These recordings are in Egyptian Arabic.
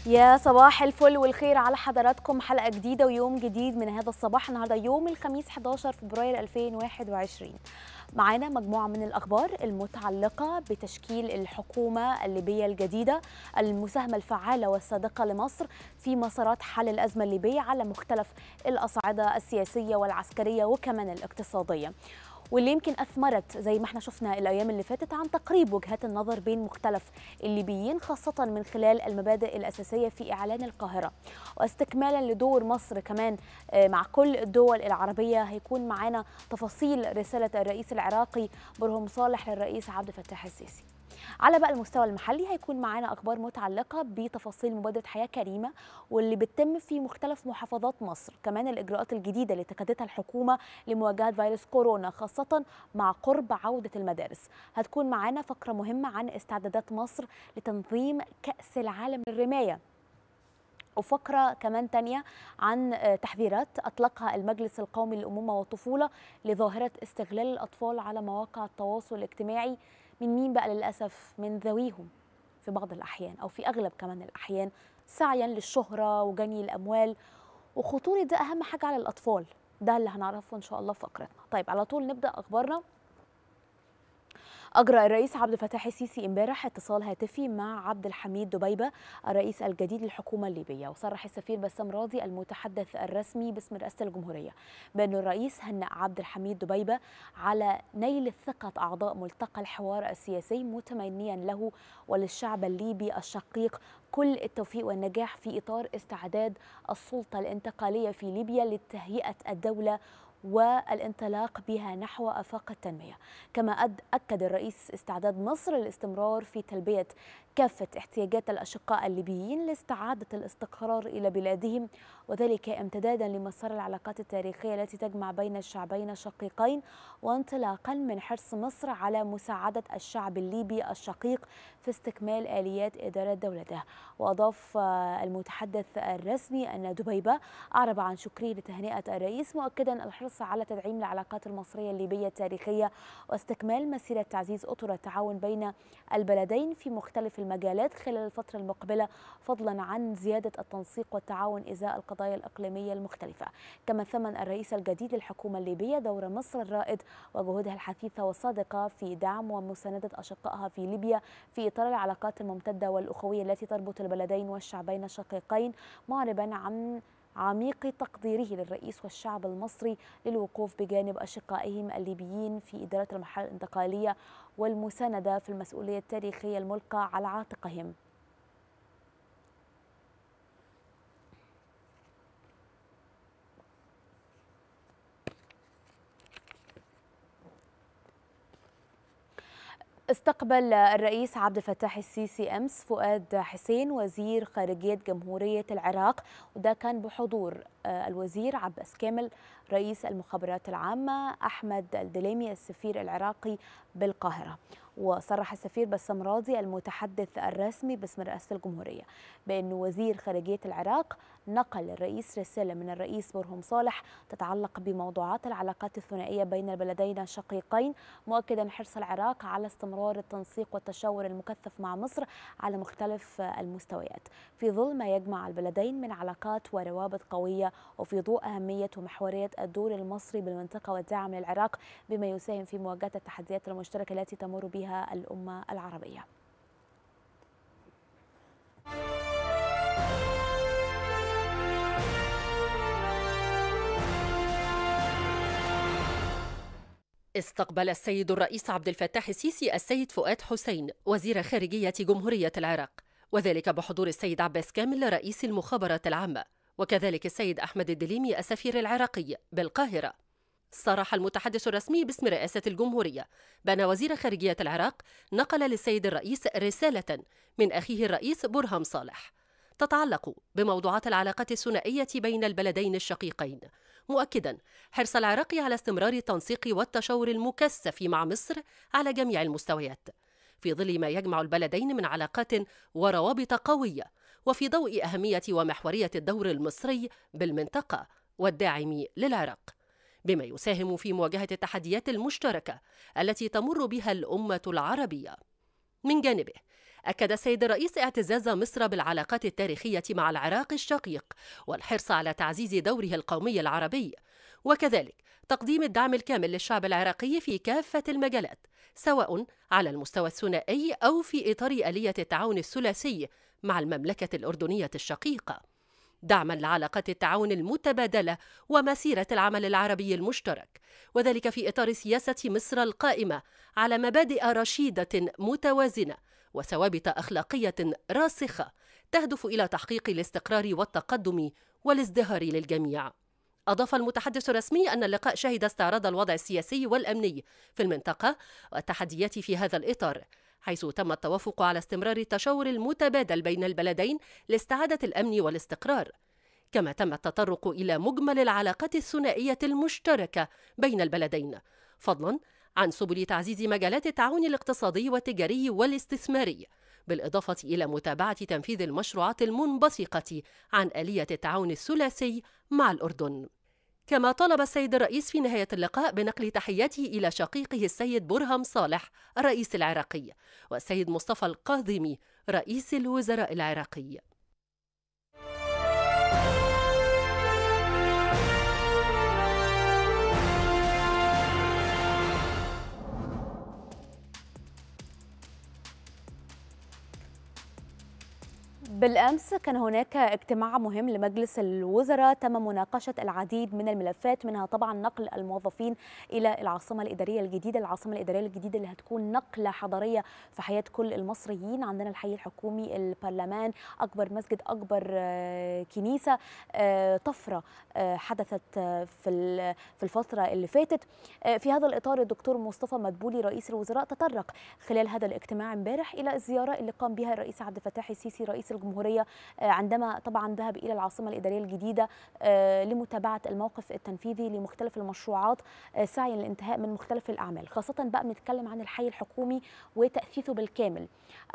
يا صباح الفل والخير على حضراتكم حلقة جديدة ويوم جديد من هذا الصباح النهاردة يوم الخميس 11 فبراير 2021 معانا مجموعة من الأخبار المتعلقة بتشكيل الحكومة الليبية الجديدة المساهمة الفعالة والصادقة لمصر في مسارات حل الأزمة الليبية على مختلف الأصعدة السياسية والعسكرية وكمان الاقتصادية واللي يمكن اثمرت زي ما احنا شفنا الايام اللي فاتت عن تقريب وجهات النظر بين مختلف الليبيين خاصه من خلال المبادئ الاساسيه في اعلان القاهره واستكمالا لدور مصر كمان مع كل الدول العربيه هيكون معانا تفاصيل رساله الرئيس العراقي برهم صالح للرئيس عبد الفتاح السيسي على بقى المستوى المحلي هيكون معانا اخبار متعلقه بتفاصيل مبادره حياه كريمه واللي بتتم في مختلف محافظات مصر كمان الاجراءات الجديده اللي اتخذتها الحكومه لمواجهه فيروس كورونا خاصه مع قرب عوده المدارس هتكون معانا فقره مهمه عن استعدادات مصر لتنظيم كاس العالم للرمايه وفقرة كمان تانية عن تحذيرات أطلقها المجلس القومي للأمومة والطفولة لظاهرة استغلال الأطفال على مواقع التواصل الاجتماعي من مين بقى للأسف من ذويهم في بعض الأحيان أو في أغلب كمان الأحيان سعيا للشهرة وجني الأموال وخطورة ده أهم حاجة على الأطفال ده اللي هنعرفه إن شاء الله في فقرتنا طيب على طول نبدأ أخبارنا أجرى الرئيس عبد الفتاح السيسي امبارح اتصال هاتفي مع عبد الحميد دبيبة الرئيس الجديد للحكومة الليبية وصرح السفير بسام راضي المتحدث الرسمي باسم رئاسة الجمهورية بأن الرئيس هنأ عبد الحميد دبيبة على نيل ثقة أعضاء ملتقى الحوار السياسي متمنيا له وللشعب الليبي الشقيق كل التوفيق والنجاح في إطار استعداد السلطة الانتقالية في ليبيا لتهيئة الدولة والانطلاق بها نحو افاق التنميه كما اكد الرئيس استعداد مصر للاستمرار في تلبيه كافه احتياجات الاشقاء الليبيين لاستعاده الاستقرار الى بلادهم وذلك امتدادا لمسار العلاقات التاريخيه التي تجمع بين الشعبين الشقيقين وانطلاقا من حرص مصر على مساعده الشعب الليبي الشقيق في استكمال اليات اداره دولته واضاف المتحدث الرسمي ان دبيبه اعرب عن شكره لتهنئه الرئيس مؤكدا الحرص على تدعيم العلاقات المصريه الليبيه التاريخيه واستكمال مسيره تعزيز اطر التعاون بين البلدين في مختلف المجالات خلال الفتره المقبله فضلا عن زياده التنسيق والتعاون ازاء القضايا الاقليميه المختلفه كما ثمن الرئيس الجديد للحكومه الليبيه دور مصر الرائد وجهودها الحثيثه والصادقه في دعم ومسانده اشقائها في ليبيا في اطار العلاقات الممتده والاخويه التي تربط البلدين والشعبين الشقيقين معربا عن عميق تقديره للرئيس والشعب المصري للوقوف بجانب أشقائهم الليبيين في إدارة المرحلة الانتقالية والمساندة في المسؤولية التاريخية الملقى على عاتقهم استقبل الرئيس عبد الفتاح السيسي امس فؤاد حسين وزير خارجيه جمهوريه العراق وده كان بحضور الوزير عباس كامل رئيس المخابرات العامه احمد الدليمي السفير العراقي بالقاهره وصرح السفير بسام راضي المتحدث الرسمي باسم رئاسه الجمهوريه بان وزير خارجيه العراق نقل للرئيس رساله من الرئيس برهم صالح تتعلق بموضوعات العلاقات الثنائيه بين البلدين الشقيقين مؤكدا حرص العراق على استمرار التنسيق والتشاور المكثف مع مصر على مختلف المستويات في ظل ما يجمع البلدين من علاقات وروابط قويه وفي ضوء اهميه ومحوريه الدور المصري بالمنطقه والدعم للعراق بما يساهم في مواجهه التحديات المشتركه التي تمر بها بها الأمة العربية استقبل السيد الرئيس عبد الفتاح السيسي السيد فؤاد حسين وزير خارجية جمهورية العراق وذلك بحضور السيد عباس كامل رئيس المخابرات العامة وكذلك السيد أحمد الدليمي السفير العراقي بالقاهرة صرح المتحدث الرسمي باسم رئاسة الجمهورية بأن وزير خارجية العراق نقل للسيد الرئيس رسالة من أخيه الرئيس برهم صالح تتعلق بموضوعات العلاقات الثنائية بين البلدين الشقيقين مؤكدا حرص العراق على استمرار التنسيق والتشاور المكثف مع مصر على جميع المستويات في ظل ما يجمع البلدين من علاقات وروابط قوية وفي ضوء أهمية ومحورية الدور المصري بالمنطقة والداعم للعراق بما يساهم في مواجهة التحديات المشتركة التي تمر بها الأمة العربية من جانبه أكد السيد الرئيس اعتزاز مصر بالعلاقات التاريخية مع العراق الشقيق والحرص على تعزيز دوره القومي العربي وكذلك تقديم الدعم الكامل للشعب العراقي في كافة المجالات سواء على المستوى الثنائي أو في إطار آلية التعاون الثلاثي مع المملكة الأردنية الشقيقة دعما لعلاقات التعاون المتبادلة ومسيرة العمل العربي المشترك وذلك في إطار سياسة مصر القائمة على مبادئ رشيدة متوازنة وثوابت أخلاقية راسخة تهدف إلى تحقيق الاستقرار والتقدم والازدهار للجميع أضاف المتحدث الرسمي أن اللقاء شهد استعراض الوضع السياسي والأمني في المنطقة والتحديات في هذا الإطار حيث تم التوافق على استمرار التشاور المتبادل بين البلدين لاستعادة الأمن والاستقرار كما تم التطرق إلى مجمل العلاقات الثنائية المشتركة بين البلدين فضلا عن سبل تعزيز مجالات التعاون الاقتصادي والتجاري والاستثماري بالإضافة إلى متابعة تنفيذ المشروعات المنبثقة عن آلية التعاون الثلاثي مع الأردن كما طلب السيد الرئيس في نهاية اللقاء بنقل تحياته إلى شقيقه السيد برهم صالح الرئيس العراقي والسيد مصطفى القاضمي رئيس الوزراء العراقي بالامس كان هناك اجتماع مهم لمجلس الوزراء تم مناقشه العديد من الملفات منها طبعا نقل الموظفين الى العاصمه الاداريه الجديده العاصمه الاداريه الجديده اللي هتكون نقله حضاريه في حياه كل المصريين عندنا الحي الحكومي البرلمان اكبر مسجد اكبر كنيسه طفره حدثت في في الفتره اللي فاتت في هذا الاطار الدكتور مصطفى مدبولي رئيس الوزراء تطرق خلال هذا الاجتماع امبارح الى الزياره اللي قام بها الرئيس عبد الفتاح السيسي رئيس الجمهوريه عندما طبعا ذهب الى العاصمه الاداريه الجديده لمتابعه الموقف التنفيذي لمختلف المشروعات سعيا للانتهاء من مختلف الاعمال خاصه بقى بنتكلم عن الحي الحكومي وتاثيثه بالكامل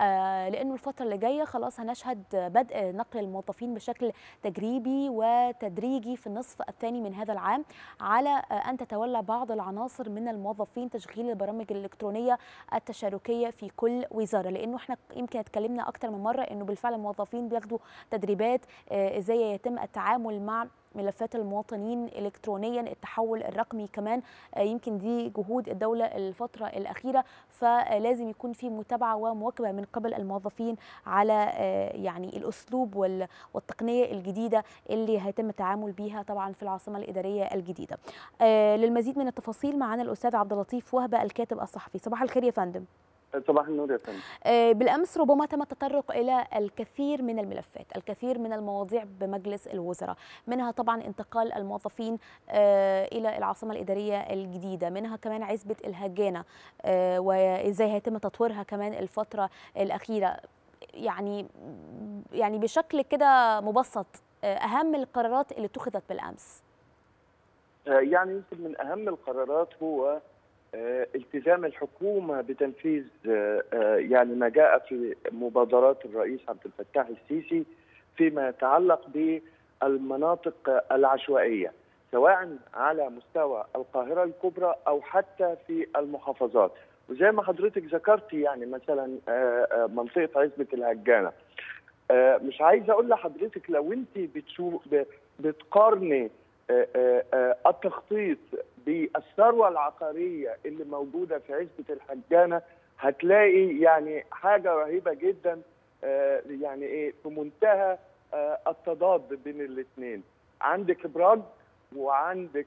لانه الفتره اللي جايه خلاص هنشهد بدء نقل الموظفين بشكل تجريبي وتدريجي في النصف الثاني من هذا العام على ان تتولى بعض العناصر من الموظفين تشغيل البرامج الالكترونيه التشاركيه في كل وزاره لانه احنا يمكن اتكلمنا اكتر من مره انه بالفعل الموظفين بياخدوا تدريبات ازاي يتم التعامل مع ملفات المواطنين الكترونيا التحول الرقمي كمان يمكن دي جهود الدوله الفتره الاخيره فلازم يكون في متابعه ومواكبه من قبل الموظفين على يعني الاسلوب والتقنيه الجديده اللي هيتم التعامل بيها طبعا في العاصمه الاداريه الجديده للمزيد من التفاصيل معنا الاستاذ عبد اللطيف وهبه الكاتب الصحفي صباح الخير يا فندم صباح النور يا فندم بالامس ربما تم التطرق الى الكثير من الملفات الكثير من المواضيع بمجلس الوزراء منها طبعا انتقال الموظفين الى العاصمه الاداريه الجديده منها كمان عزبه الهجانه وازاي هيتم تطويرها كمان الفتره الاخيره يعني يعني بشكل كده مبسط اهم القرارات اللي اتخذت بالامس يعني يمكن من اهم القرارات هو التزام الحكومه بتنفيذ يعني ما جاء في مبادرات الرئيس عبد الفتاح السيسي فيما يتعلق بالمناطق العشوائيه سواء على مستوى القاهره الكبرى او حتى في المحافظات وزي ما حضرتك ذكرتي يعني مثلا منطقه عزبه الهجانه مش عايز اقول لحضرتك لو انت بتشوف بتقارني التخطيط بالثروه العقاريه اللي موجوده في عزبه الحجانه هتلاقي يعني حاجه رهيبه جدا يعني ايه في منتهى التضاد بين الاثنين عندك ابراج وعندك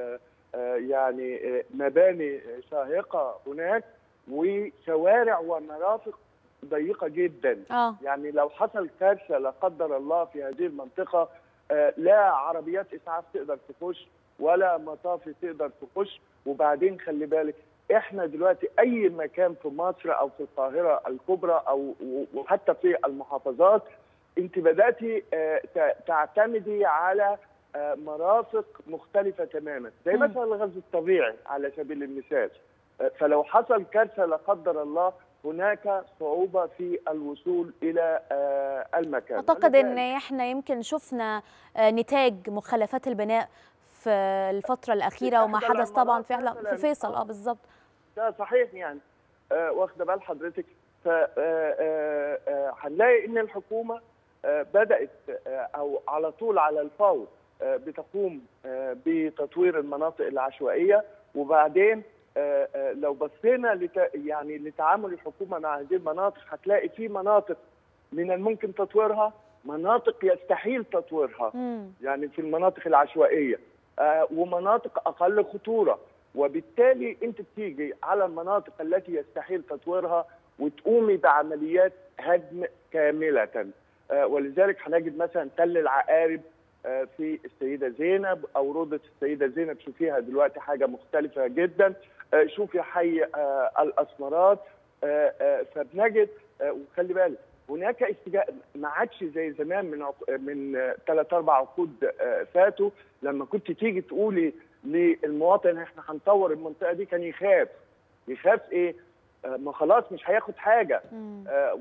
يعني مباني شاهقه هناك وشوارع ومرافق ضيقه جدا آه. يعني لو حصل كارثه لا قدر الله في هذه المنطقه لا عربيات اسعاف تقدر تخش ولا مطافي تقدر تخش وبعدين خلي بالك احنا دلوقتي اي مكان في مصر او في القاهره الكبرى او وحتى في المحافظات انت بداتي تعتمدي على مرافق مختلفه تماما زي مثلا الغاز الطبيعي على سبيل المثال فلو حصل كارثه لا قدر الله هناك صعوبه في الوصول الى المكان اعتقد ان احنا يمكن شفنا نتاج مخلفات البناء في الفتره الاخيره وما حدث طبعا في في فيصل اه بالظبط ده صحيح يعني آه واخده بال حضرتك فهنلاقي ان الحكومه بدات او على طول على الفور بتقوم بتطوير المناطق العشوائيه وبعدين لو بصينا لت... يعني لتعامل الحكومه مع هذه المناطق هتلاقي في مناطق من الممكن تطويرها مناطق يستحيل تطويرها مم. يعني في المناطق العشوائيه آه ومناطق اقل خطوره وبالتالي انت بتيجي على المناطق التي يستحيل تطويرها وتقومي بعمليات هدم كامله آه ولذلك هنجد مثلا تل العقارب آه في السيده زينب او روضه السيده زينب شوفيها دلوقتي حاجه مختلفه جدا آه شوفي حي آه الاسمرات آه آه فبنجد آه وخلي بالك هناك استجاء ما عادش زي زمان من عق... من ثلاث اربع عقود فاتوا لما كنت تيجي تقولي للمواطن احنا هنطور المنطقه دي كان يخاف يخاف ايه؟ ما خلاص مش هياخد حاجه آه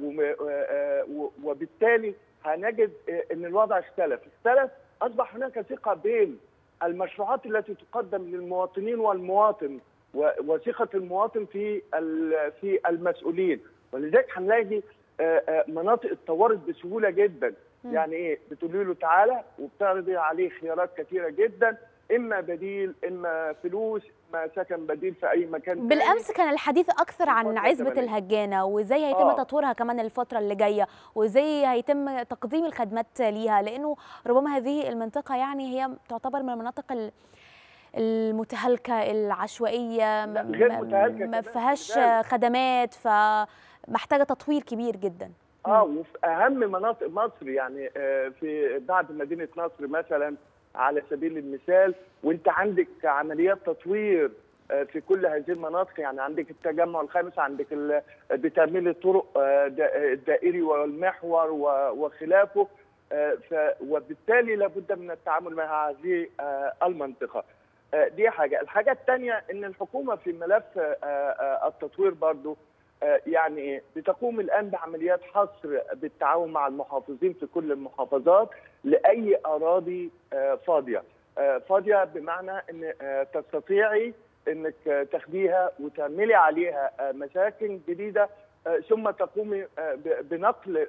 وبالتالي هنجد ان الوضع اختلف، اختلف اصبح هناك ثقه بين المشروعات التي تقدم للمواطنين والمواطن وثقه المواطن في في المسؤولين ولذلك هنلاقي مناطق اتطورت بسهوله جدا م. يعني ايه بتقولي له تعالى وبتعرضي عليه خيارات كثيره جدا اما بديل اما فلوس اما سكن بديل في اي مكان بالامس كان الحديث اكثر عن عزبه الهجانه وازاي هيتم آه. تطويرها كمان الفتره اللي جايه وازاي هيتم تقديم الخدمات ليها لانه ربما هذه المنطقه يعني هي تعتبر من المناطق ال... المتهالكه العشوائيه غير متهالكه ما فيهاش خدمات فمحتاجه تطوير كبير جدا اه وفي اهم مناطق مصر يعني في بعد مدينه نصر مثلا على سبيل المثال وانت عندك عمليات تطوير في كل هذه المناطق يعني عندك التجمع الخامس عندك بتعميل الطرق الدائري والمحور وخلافه وبالتالي لابد من التعامل مع هذه المنطقه دي حاجه الحاجه الثانيه ان الحكومه في ملف التطوير برضو يعني بتقوم الان بعمليات حصر بالتعاون مع المحافظين في كل المحافظات لاي اراضي فاضيه فاضيه بمعنى ان تستطيعي انك تاخديها وتعملي عليها مساكن جديده ثم تقومي بنقل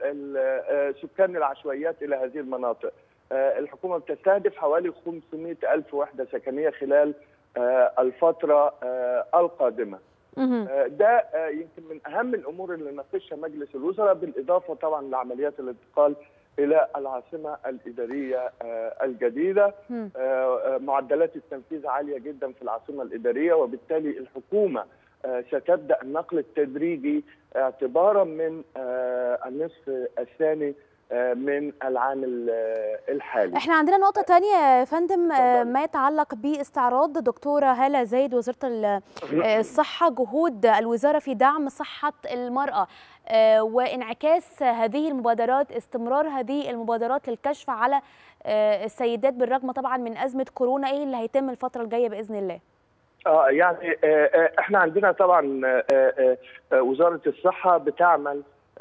سكان العشوائيات الى هذه المناطق الحكومه بتستهدف حوالي 500 الف وحده سكنيه خلال الفتره القادمه ده يمكن من اهم الامور اللي ناقشها مجلس الوزراء بالاضافه طبعا لعمليات الانتقال الى العاصمه الاداريه الجديده معدلات التنفيذ عاليه جدا في العاصمه الاداريه وبالتالي الحكومه ستبدا النقل التدريجي اعتبارا من النصف الثاني من العام الحالي احنا عندنا نقطه ثانيه يا فندم ما يتعلق باستعراض دكتوره هاله زايد وزيره الصحه جهود الوزاره في دعم صحه المراه وانعكاس هذه المبادرات استمرار هذه المبادرات للكشف على السيدات بالرغم طبعا من ازمه كورونا ايه اللي هيتم الفتره الجايه باذن الله اه يعني آه احنا عندنا طبعا آه آه وزاره الصحه بتعمل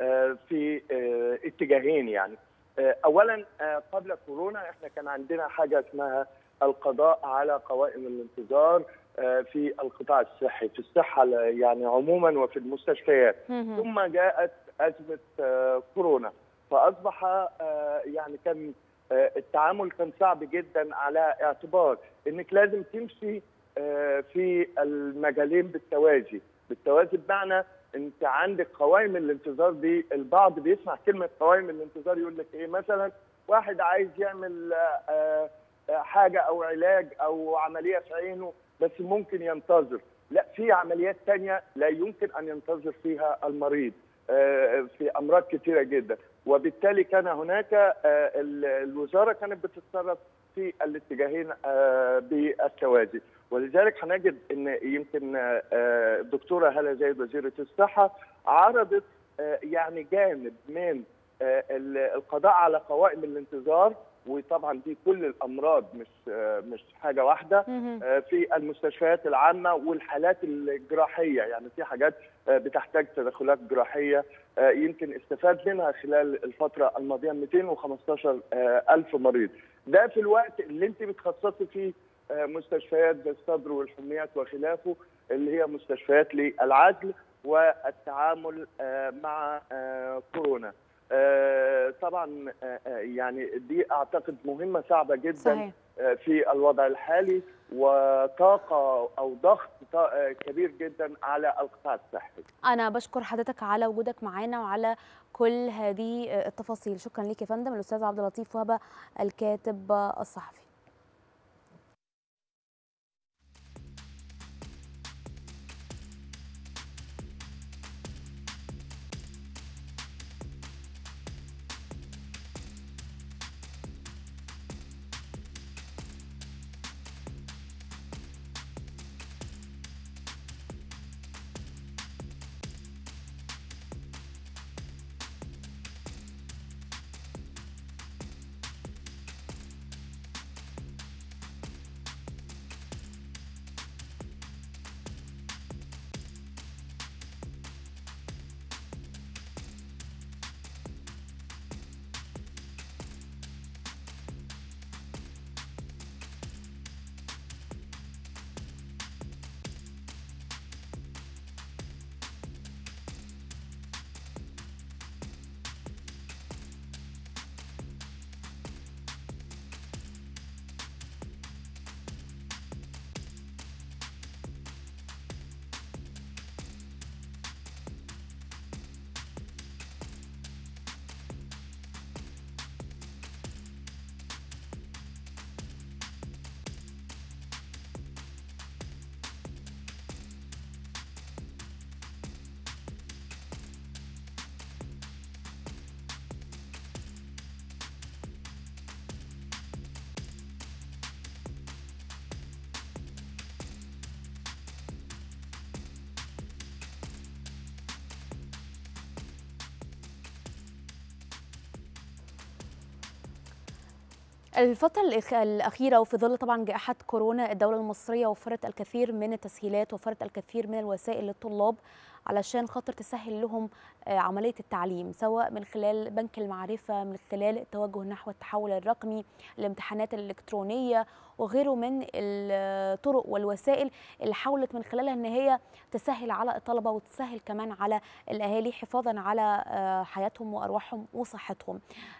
في اتجاهين يعني اولا قبل كورونا احنا كان عندنا حاجه اسمها القضاء على قوائم الانتظار في القطاع الصحي في الصحه يعني عموما وفي المستشفيات ثم جاءت ازمه كورونا فاصبح يعني كان التعامل كان صعب جدا على اعتبار انك لازم تمشي في المجالين بالتوازي بالتوازي بمعنى انت عندك قوائم الانتظار دي البعض بيسمع كلمه قوائم الانتظار يقول لك ايه مثلا واحد عايز يعمل حاجه او علاج او عمليه في عينه بس ممكن ينتظر لا في عمليات ثانيه لا يمكن ان ينتظر فيها المريض في امراض كثيره جدا وبالتالي كان هناك الوزاره كانت بتتصرف في الاتجاهين بالتوازي ولذلك هنجد ان يمكن الدكتوره هاله زايد وزيره الصحه عرضت يعني جانب من القضاء على قوائم الانتظار وطبعا دي كل الامراض مش مش حاجه واحده في المستشفيات العامه والحالات الجراحيه يعني في حاجات بتحتاج تدخلات جراحيه يمكن استفاد منها خلال الفتره الماضيه 215 الف مريض ده في الوقت اللي انت بتخصصي فيه مستشفيات الصدر والحميات وخلافه اللي هي مستشفيات للعزل والتعامل مع كورونا طبعا يعني دي اعتقد مهمه صعبه جدا صحيح. في الوضع الحالي وطاقه او ضغط كبير جدا على القطاع الصحي. انا بشكر حضرتك على وجودك معانا وعلى كل هذه التفاصيل، شكرا لك يا فندم الاستاذ عبد اللطيف وهبه الكاتب الصحفي. الفترة الأخيرة وفي ظل طبعا جائحة كورونا الدولة المصرية وفرت الكثير من التسهيلات وفرت الكثير من الوسائل للطلاب علشان خاطر تسهل لهم عملية التعليم سواء من خلال بنك المعرفة من خلال التوجه نحو التحول الرقمي الامتحانات الإلكترونية وغيره من الطرق والوسائل اللي حاولت من خلالها ان هي تسهل على الطلبه وتسهل كمان على الاهالي حفاظا على حياتهم وارواحهم وصحتهم.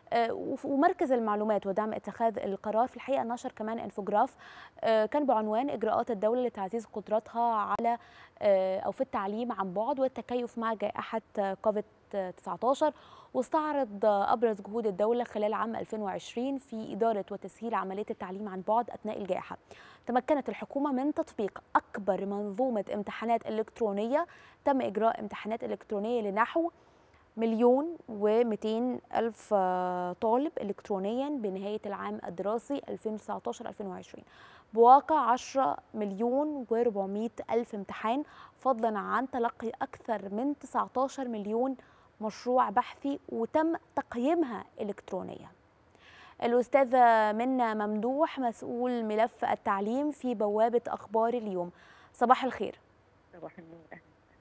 ومركز المعلومات ودعم اتخاذ القرار في الحقيقه نشر كمان انفوجراف كان بعنوان اجراءات الدوله لتعزيز قدرتها على او في التعليم عن بعد والتكيف مع جائحه كوفيد 19 واستعرض ابرز جهود الدوله خلال عام 2020 في اداره وتسهيل عمليه التعليم عن بعد اثناء الجائحه. تمكنت الحكومه من تطبيق اكبر منظومه امتحانات الكترونيه تم اجراء امتحانات الكترونيه لنحو مليون و200 ألف طالب إلكترونيا بنهاية العام الدراسي 2019-2020 بواقع 10 مليون و400 ألف امتحان فضلا عن تلقي أكثر من 19 مليون مشروع بحثي وتم تقييمها إلكترونيا الأستاذة منى ممدوح مسؤول ملف التعليم في بوابة أخبار اليوم صباح الخير صباح النور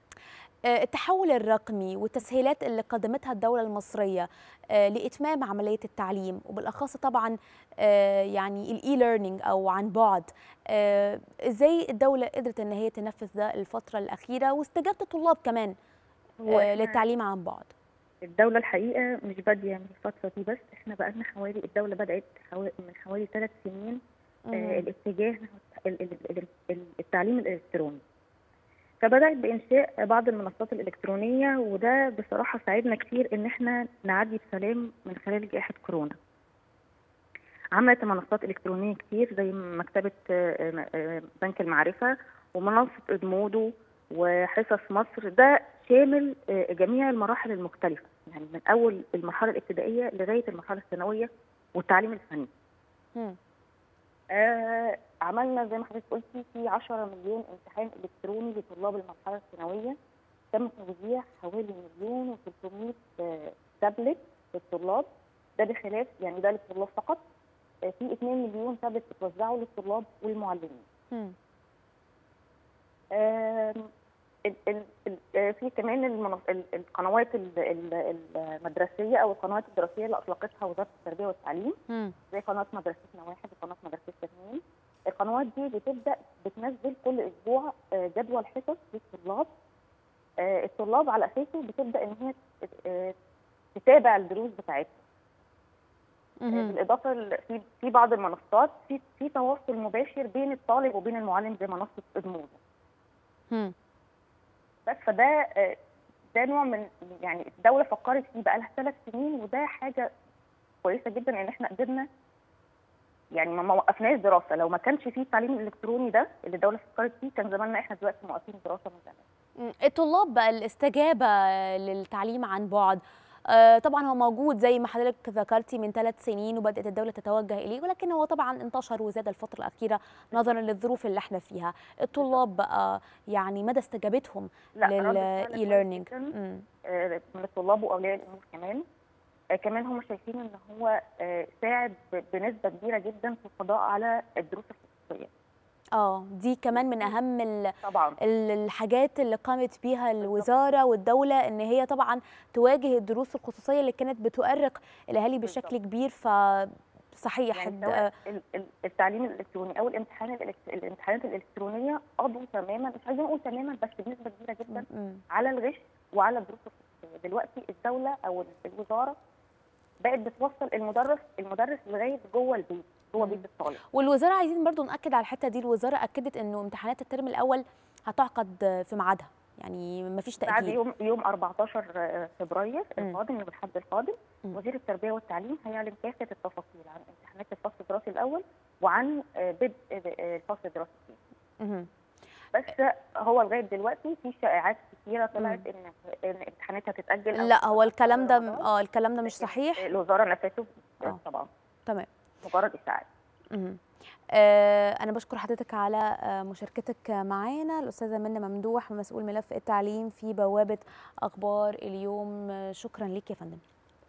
التحول الرقمي والتسهيلات اللي قدمتها الدولة المصرية لإتمام عملية التعليم وبالأخص طبعا يعني الإي ليرنينج أو عن بعد إزاي الدولة قدرت إن هي تنفذ ده الفترة الأخيرة واستجابة الطلاب كمان للتعليم عن بعد الدولة الحقيقة مش بادية من الفترة دي بس احنا بقالنا حوالي الدولة بدأت حوالي من حوالي ثلاث سنين آه الاتجاه نحو التعليم الإلكتروني فبدأت بإنشاء بعض المنصات الإلكترونية وده بصراحة ساعدنا كتير إن احنا نعدي بسلام من خلال جائحة كورونا. عملت منصات إلكترونية كتير زي مكتبة بنك المعرفة ومنصة إدمودو وحصص مصر ده شامل جميع المراحل المختلفة يعني من أول المرحلة الابتدائية لغاية المرحلة الثانوية والتعليم الفني. آه عملنا زي ما حضرتك قلتي في 10 مليون امتحان الكتروني لطلاب المرحله الثانويه تم توزيع حوالي مليون و300 آه تابلت للطلاب ده بخلاف يعني ده للطلاب فقط آه في 2 مليون تابلت اتوزعوا للطلاب والمعلمين. ال ال ال في كمان القنوات المدرسيه او القنوات الدراسيه اللي اطلقتها وزاره التربيه والتعليم مم. زي قناه مدرستنا واحد وقناه مدرستنا اثنين القنوات دي بتبدا بتنزل كل اسبوع جدول حصص للطلاب آه، الطلاب على اساسه بتبدا ان هي آه، تتابع الدروس بتاعتها آه، مهم. بالاضافه ل- في في بعض المنصات في في تواصل مباشر بين الطالب وبين المعلم زي منصه ادمود مم. بس فده آه، ده نوع من يعني الدوله فكرت فيه بقى لها ثلاث سنين وده حاجه كويسه جدا ان احنا قدرنا يعني ما ما وقفناش دراسه لو ما كانش فيه التعليم الالكتروني ده اللي الدوله فكرت فيه كان زماننا احنا دلوقتي موقفين دراسه من زمان مم. الطلاب بقى الاستجابة للتعليم عن بعد آه، طبعا هو موجود زي ما حضرتك ذكرتي من ثلاث سنين وبدأت الدولة تتوجه إليه ولكن هو طبعا انتشر وزاد الفترة الأخيرة نظرا للظروف اللي احنا فيها الطلاب بقى يعني مدى استجابتهم لا رد لل فعل e كويس learning جداً. مم. آه، من الطلاب واولياء الامور كمان آه، كمان هم شايفين ان هو آه، ساعد ب- بنسبه كبيره جدا في القضاء على الدروس الخصوصيه اه دي كمان من أهم ال- طبعا ال- الحاجات اللي قامت بيها الوزارة والدولة إن هي طبعا تواجه الدروس الخصوصية اللي كانت بتؤرق الأهالي بشكل بالظبط. كبير ف صحيح يعني حد- سواء ال- ال- التعليم الالكتروني او الامتحان الإلكت- الامتحانات الالكترونيه قضوا تماما مش عايزين نقول تماما بس بنسبه كبيره جدا مم. على الغش وعلى الدروس الخصوصيه دلوقتي الدوله او الوزاره بقت بتوصل المدرس المدرس لغايه جوه البيت جوه مم. بيت الطالب والوزاره عايزين برضو ناكد على الحته دي الوزاره اكدت انه امتحانات الترم الاول هتعقد في ميعادها يعني مفيش بعد تاجيل يوم يوم 14 فبراير مم. القادم يوم الاحد القادم مم. وزير التربيه والتعليم هيعلن كافه التفاصيل عن امتحانات الفصل الدراسي الاول وعن آه، بدء آه، الفصل الدراسي الثاني مهم. بس هو لغايه دلوقتي في شائعات كثيره طلعت ان ان امتحانات هتتاجل أو لا هو الكلام ده رمضان. اه الكلام ده مش لكن صحيح الوزاره نفته آه. طبعا تمام مجرد اشاعات مهم. آه انا بشكر حضرتك على آه مشاركتك معانا الاستاذه منى ممدوح مسؤول ملف التعليم في بوابه اخبار اليوم آه، شكرا ليك يا فندم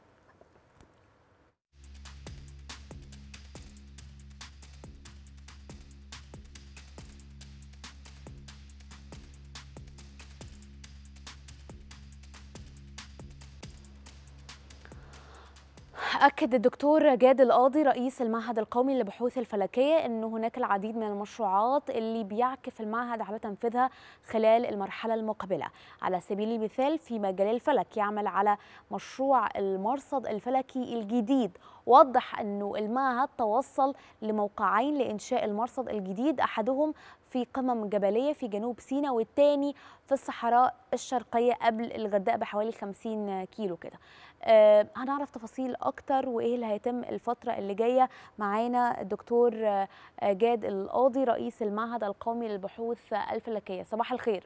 أكد الدكتور جاد القاضي رئيس المعهد القومي للبحوث الفلكية أن هناك العديد من المشروعات اللي بيعكف المعهد على تنفيذها خلال المرحلة المقبلة على سبيل المثال في مجال الفلك يعمل على مشروع المرصد الفلكي الجديد وضح أنه المعهد توصل لموقعين لإنشاء المرصد الجديد أحدهم في قمم جبلية في جنوب سيناء والتاني في الصحراء الشرقية قبل الغردقة بحوالي 50 كيلو كده آه هنعرف تفاصيل اكتر وايه اللي هيتم الفتره اللي جايه معانا الدكتور آه جاد القاضي رئيس المعهد القومي للبحوث الفلكيه صباح الخير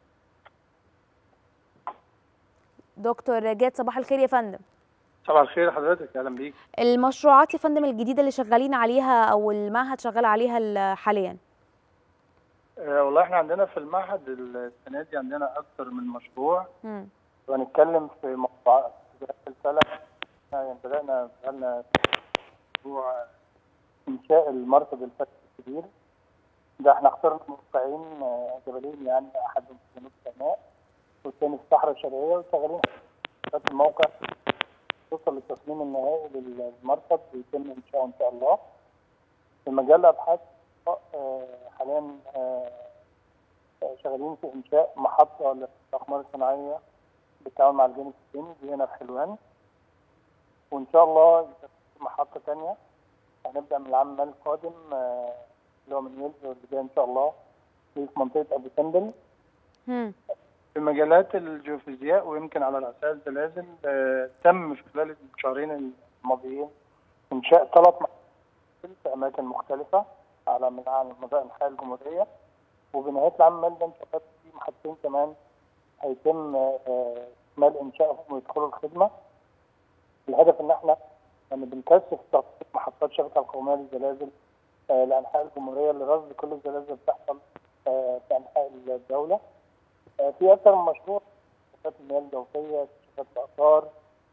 دكتور جاد صباح الخير يا فندم صباح الخير حضرتك اهلا بيك المشروعات يا فندم الجديده اللي شغالين عليها او المعهد شغال عليها ال- حاليا آه والله احنا عندنا في المعهد السنه دي عندنا اكثر من مشروع مم. وهنتكلم في موضوعات في الفلك إحنا يعني بدانا بقالنا مشروع انشاء المرصد الفلكي الكبير ده احنا اخترنا موقعين آه، جبلين يعني احدهم في جنوب سيناء والثاني في الصحراء الشرقيه وشغالين في الموقع توصل للتصميم النهائي للمرصد ويتم انشاؤه ان شاء الله في مجال الابحاث آه، حاليا آه، آه، شغالين في انشاء محطه للاقمار الصناعيه بالتعاون مع الجانب الصيني دي هنا في حلوان وان شاء الله يبقى في محطه ثانيه هنبدا من العام المالي القادم آه، اللي هو من يوليو اللي جاي ان شاء الله في منطقه ابو سمبل مم. في مجالات الجيوفيزياء ويمكن على رأسها الزلازل آه، تم في خلال الشهرين الماضيين إنشاء ثلاث محطات في أماكن مختلفة على من على مدى أنحاء الجمهورية وبنهاية العام المالي ده إن شاء الله في محطتين كمان هيتم آه، إكمال إنشائهم ويدخلوا الخدمة الهدف إن إحنا يعني بنكثف تخطيط محطات الشبكة القومية للزلازل آه، لأنحاء الجمهورية لرصد كل الزلازل اللي بتحصل آه، في أنحاء الدولة آه، في اكثر من مشروع شبكات المياه الجوفيه شبكات الاثار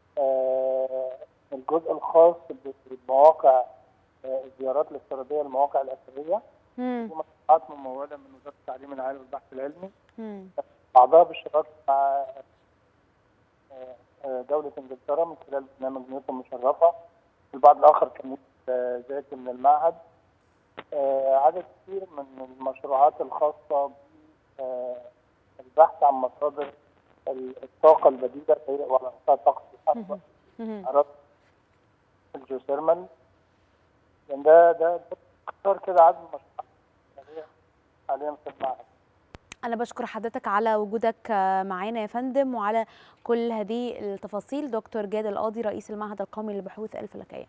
آه، الجزء الخاص بمواقع آه، الزيارات الافتراضيه للمواقع الاثريه مم. في مشروعات مموله من وزاره التعليم العالي والبحث العلمي مم. بعضها بالشراكه مع آه، آه، دوله انجلترا من خلال برنامج نيوتن مشرفه البعض الاخر كان آه، ذاتي من المعهد آه، عدد كثير من المشروعات الخاصه ب آه، البحث عن مصادر الطاقه البديله هي وعلى مستوى طاقه الحرب مهم. عرفت الجيوثيرمال لان ده ده ده اختار كده عدد المشروعات حاليا حاليا في المعهد أنا بشكر حضرتك على وجودك آه، معانا يا فندم وعلى كل هذه التفاصيل دكتور جاد القاضي رئيس المعهد القومي للبحوث الفلكية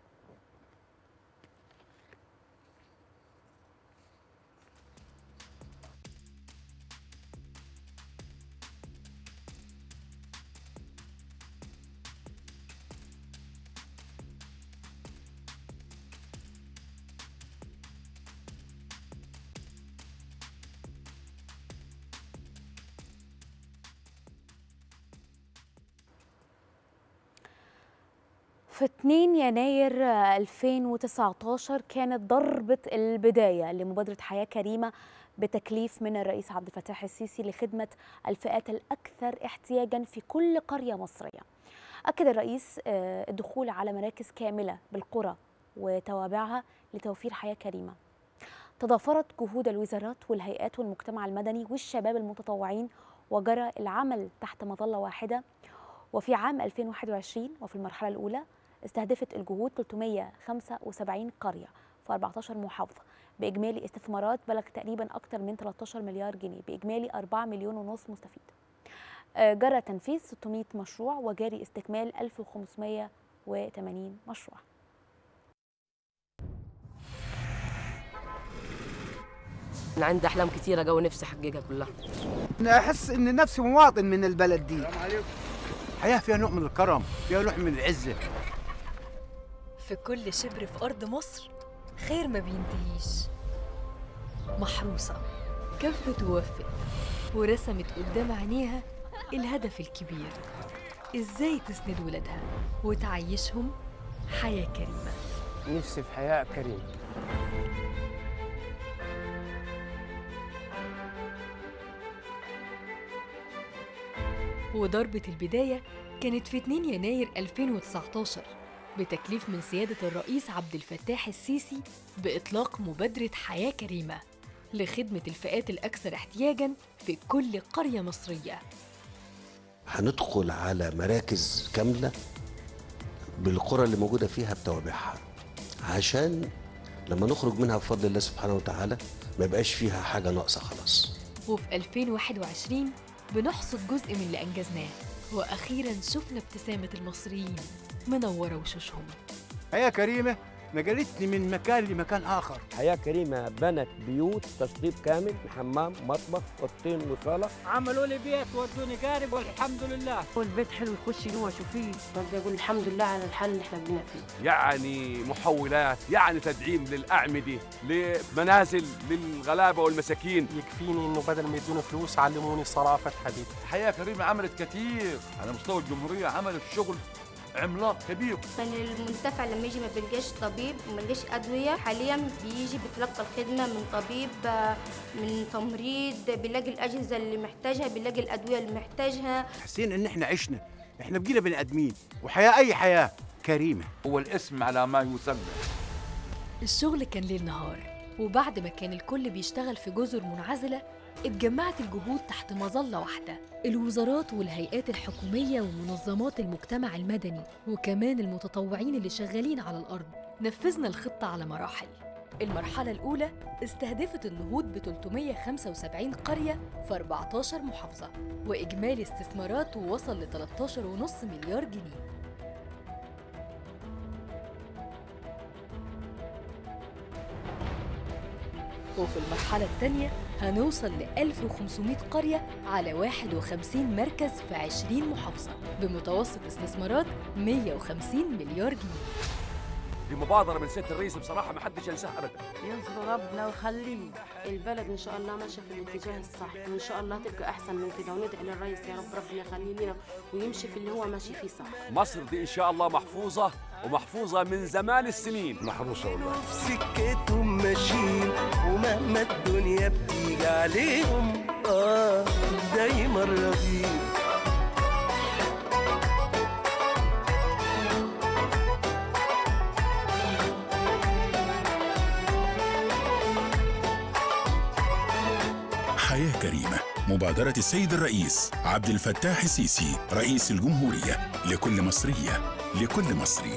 في 2 يناير آه، 2019 كانت ضربة البداية لمبادرة حياة كريمة بتكليف من الرئيس عبد الفتاح السيسي لخدمة الفئات الأكثر احتياجا في كل قرية مصرية أكد الرئيس آه، الدخول على مراكز كاملة بالقرى وتوابعها لتوفير حياة كريمة تضافرت جهود الوزارات والهيئات والمجتمع المدني والشباب المتطوعين وجرى العمل تحت مظلة واحدة وفي عام 2021 وفي المرحلة الأولى استهدفت الجهود 375 قرية في 14 محافظة بإجمالي استثمارات بلغ تقريبا أكثر من 13 مليار جنيه بإجمالي 4 مليون ونص مستفيد آه، جرى تنفيذ 600 مشروع وجاري استكمال 1580 مشروع انا عندي احلام كتيره قوي نفسي احققها كلها انا احس ان نفسي مواطن من البلد دي حياه فيها نوع من الكرم فيها نوع من العزه في كل شبر في أرض مصر خير ما بينتهيش محروسة كفت ووفت ورسمت قدام عينيها الهدف الكبير إزاي تسند ولادها وتعيشهم حياة كريمة نفسي في حياة كريمة وضربة البداية كانت في 2 يناير 2019 بتكليف من سيادة الرئيس عبد الفتاح السيسي بإطلاق مبادرة حياة كريمة لخدمة الفئات الأكثر احتياجاً في كل قرية مصرية هندخل على مراكز كاملة بالقرى اللي موجودة فيها بتوابعها عشان لما نخرج منها بفضل الله سبحانه وتعالى ما يبقاش فيها حاجة ناقصة خلاص وفي 2021 بنحصد جزء من اللي أنجزناه وأخيراً شفنا ابتسامة المصريين منورة وشوشهم حياه كريمه نقلتني من مكان لمكان اخر حياة كريمة بنت بيوت تشطيب كامل حمام مطبخ اوضتين وصالة عملوا لي بيت ودوني قارب والحمد لله والبيت حلو يخش جوه شوفيه بدي اقول الحمد لله على الحال اللي احنا بقينا فيه يعني محولات يعني تدعيم للأعمدة لمنازل للغلابة والمساكين يكفيني انه بدل ما يدوني فلوس علموني صرافة حديد حياة كريمة عملت كتير على مستوى الجمهورية عملت شغل عملاق كبير كان المنتفع لما يجي ما بيلقاش طبيب وما بيلقاش ادويه حاليا بيجي بيتلقى الخدمه من طبيب آه، من تمريض بيلاقي الاجهزه اللي محتاجها بيلاقي الادويه اللي محتاجها حاسين ان احنا عشنا احنا بقينا بني ادمين وحياه اي حياه كريمه هو الاسم على ما يسمى الشغل كان ليل نهار وبعد ما كان الكل بيشتغل في جزر منعزلة اتجمعت الجهود تحت مظلة واحدة الوزارات والهيئات الحكومية ومنظمات المجتمع المدني وكمان المتطوعين اللي شغالين على الأرض نفذنا الخطة على مراحل المرحلة الأولى استهدفت النهوض ب 375 قرية في 14 محافظة وإجمالي استثمارات وصل ل 13.5 مليار جنيه وفي المرحلة الثانية هنوصل ل 1500 قرية على 51 مركز في 20 محافظة بمتوسط استثمارات 150 مليار جنيه دي مبادرة من سيادة الرئيس بصراحة ما حدش ينساها أبدا ينصر ربنا ويخليه البلد ان شاء الله ماشيه في الاتجاه الصح وان شاء الله تبقى احسن من كده وندعي للرئيس يا رب ربنا يخليه لنا ويمشي في اللي هو ماشي فيه صح مصر دي إن شاء الله محفوظة ومحفوظة من زمان السنين محروسة والله في سكتهم ماشيين ومهما الدنيا بتيجي عليهم اه دايما راضيين حياة كريمة مبادرة السيد الرئيس عبد الفتاح السيسي رئيس الجمهورية لكل مصرية لكل مصري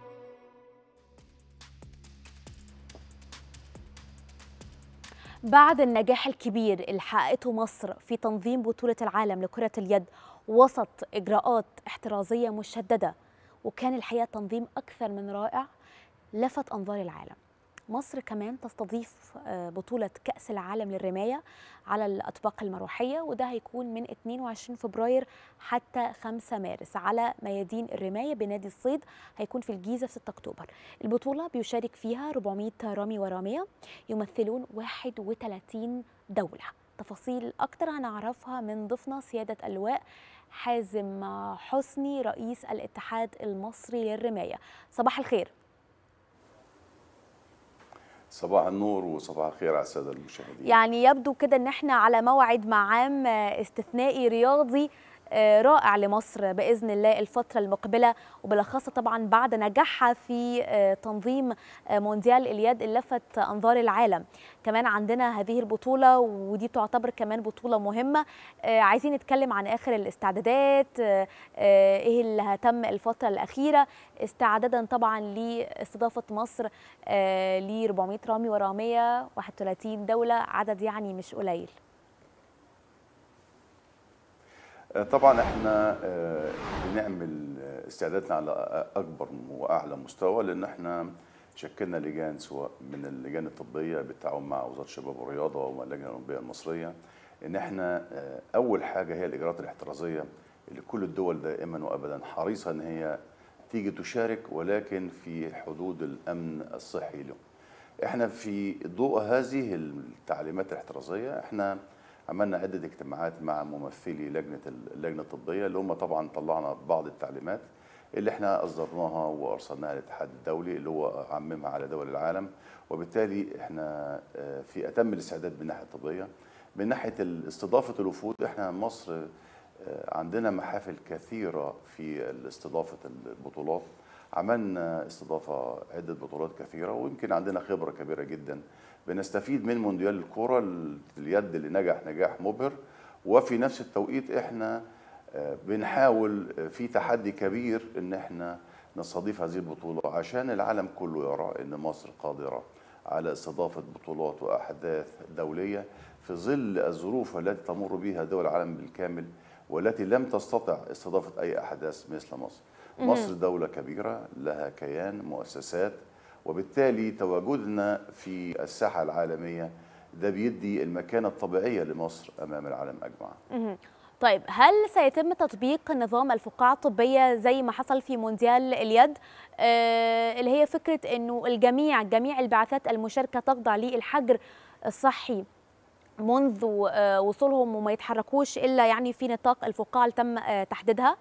بعد النجاح الكبير اللي حققته مصر في تنظيم بطولة العالم لكرة اليد وسط إجراءات احترازية مشددة وكان الحقيقة تنظيم أكثر من رائع لفت أنظار العالم مصر كمان تستضيف آه، بطولة كأس العالم للرماية على الأطباق المروحية وده هيكون من 22 فبراير حتى 5 مارس على ميادين الرماية بنادي الصيد هيكون في الجيزة في 6 أكتوبر البطولة بيشارك فيها 400 رامي ورامية يمثلون 31 دولة تفاصيل أكتر هنعرفها من ضيفنا سيادة اللواء حازم حسني رئيس الاتحاد المصري للرماية صباح الخير صباح النور وصباح الخير على الساده المشاهدين يعني يبدو كده ان احنا على موعد مع عام استثنائي رياضي آه، رائع لمصر باذن الله الفتره المقبله وبالاخص طبعا بعد نجاحها في آه، تنظيم آه، مونديال اليد اللي لفت انظار العالم كمان عندنا هذه البطوله ودي تعتبر كمان بطوله مهمه آه، عايزين نتكلم عن اخر الاستعدادات آه، آه، ايه اللي هتم الفتره الاخيره استعدادا طبعا لاستضافه مصر ل 400 رامي وراميه 31 دوله عدد يعني مش قليل آه، طبعا احنا آه، بنعمل آه، استعدادنا على اكبر واعلى مستوى لان احنا شكلنا لجان سواء من اللجان الطبيه بالتعاون مع وزاره الشباب والرياضه واللجنه الاولمبيه المصريه ان احنا آه، اول حاجه هي الاجراءات الاحترازيه اللي كل الدول دائما وابدا حريصه ان هي تيجي تشارك ولكن في حدود الامن الصحي لهم. احنا في ضوء هذه التعليمات الاحترازيه احنا عملنا عده اجتماعات مع ممثلي لجنه اللجنه الطبيه اللي هم طبعا طلعنا بعض التعليمات اللي احنا اصدرناها وارسلناها للاتحاد الدولي اللي هو عممها على دول العالم وبالتالي احنا آه، في اتم الاستعداد من الناحيه الطبيه من ناحيه استضافه الوفود احنا مصر آه، عندنا محافل كثيره في استضافه البطولات عملنا استضافه عده بطولات كثيره ويمكن عندنا خبره كبيره جدا بنستفيد من مونديال الكره اليد اللي نجح نجاح مبهر وفي نفس التوقيت احنا آه، بنحاول آه، في تحدي كبير ان احنا نستضيف هذه البطوله عشان العالم كله يرى ان مصر قادره على استضافه بطولات واحداث دوليه في ظل الظروف التي تمر بها دول العالم بالكامل والتي لم تستطع استضافه اي احداث مثل مصر. مهم. مصر دوله كبيره لها كيان مؤسسات وبالتالي تواجدنا في الساحه العالميه ده بيدي المكانه الطبيعيه لمصر امام العالم اجمع. مهم. طيب هل سيتم تطبيق نظام الفقاعة الطبية زي ما حصل في مونديال اليد آه اللي هي فكرة انه الجميع جميع البعثات المشاركة تخضع للحجر الصحي منذ آه وصولهم وما يتحركوش الا يعني في نطاق الفقاعة اللي تم آه تحديدها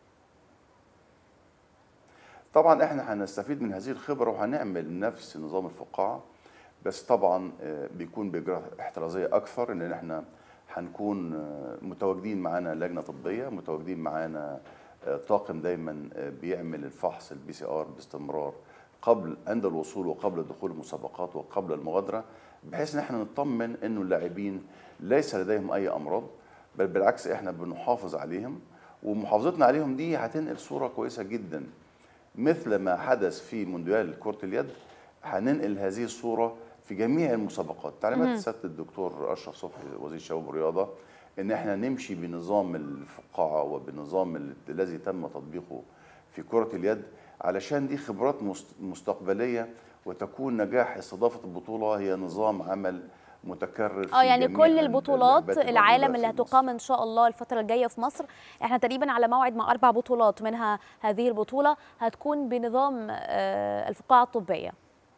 طبعا احنا هنستفيد من هذه الخبره وهنعمل نفس نظام الفقاعه بس طبعا آه، بيكون باجراء احترازيه اكثر ان احنا هنكون آه، متواجدين معانا لجنه طبيه متواجدين معانا آه، طاقم دايما آه، بيعمل الفحص البي سي ار باستمرار قبل عند الوصول وقبل دخول المسابقات وقبل المغادره بحيث ان احنا نطمن انه اللاعبين ليس لديهم اي امراض بل بالعكس احنا بنحافظ عليهم ومحافظتنا عليهم دي هتنقل صوره كويسه جدا مثل ما حدث في مونديال كرة اليد هننقل هذه الصورة في جميع المسابقات مهم. تعليمات سيادة الدكتور أشرف صبحي وزير الشباب والرياضة إن احنا نمشي بنظام الفقاعة وبنظام ال- الذي تم تطبيقه في كرة اليد علشان دي خبرات مست- مستقبلية وتكون نجاح استضافة البطولة هي نظام عمل متكرر في اه يعني جميع كل البطولات اللعبات العالم الموجودة اللي في هتقام ان شاء الله الفتره الجايه في مصر احنا تقريبا على موعد مع اربع بطولات منها هذه البطوله هتكون بنظام آه، الفقاعه الطبيه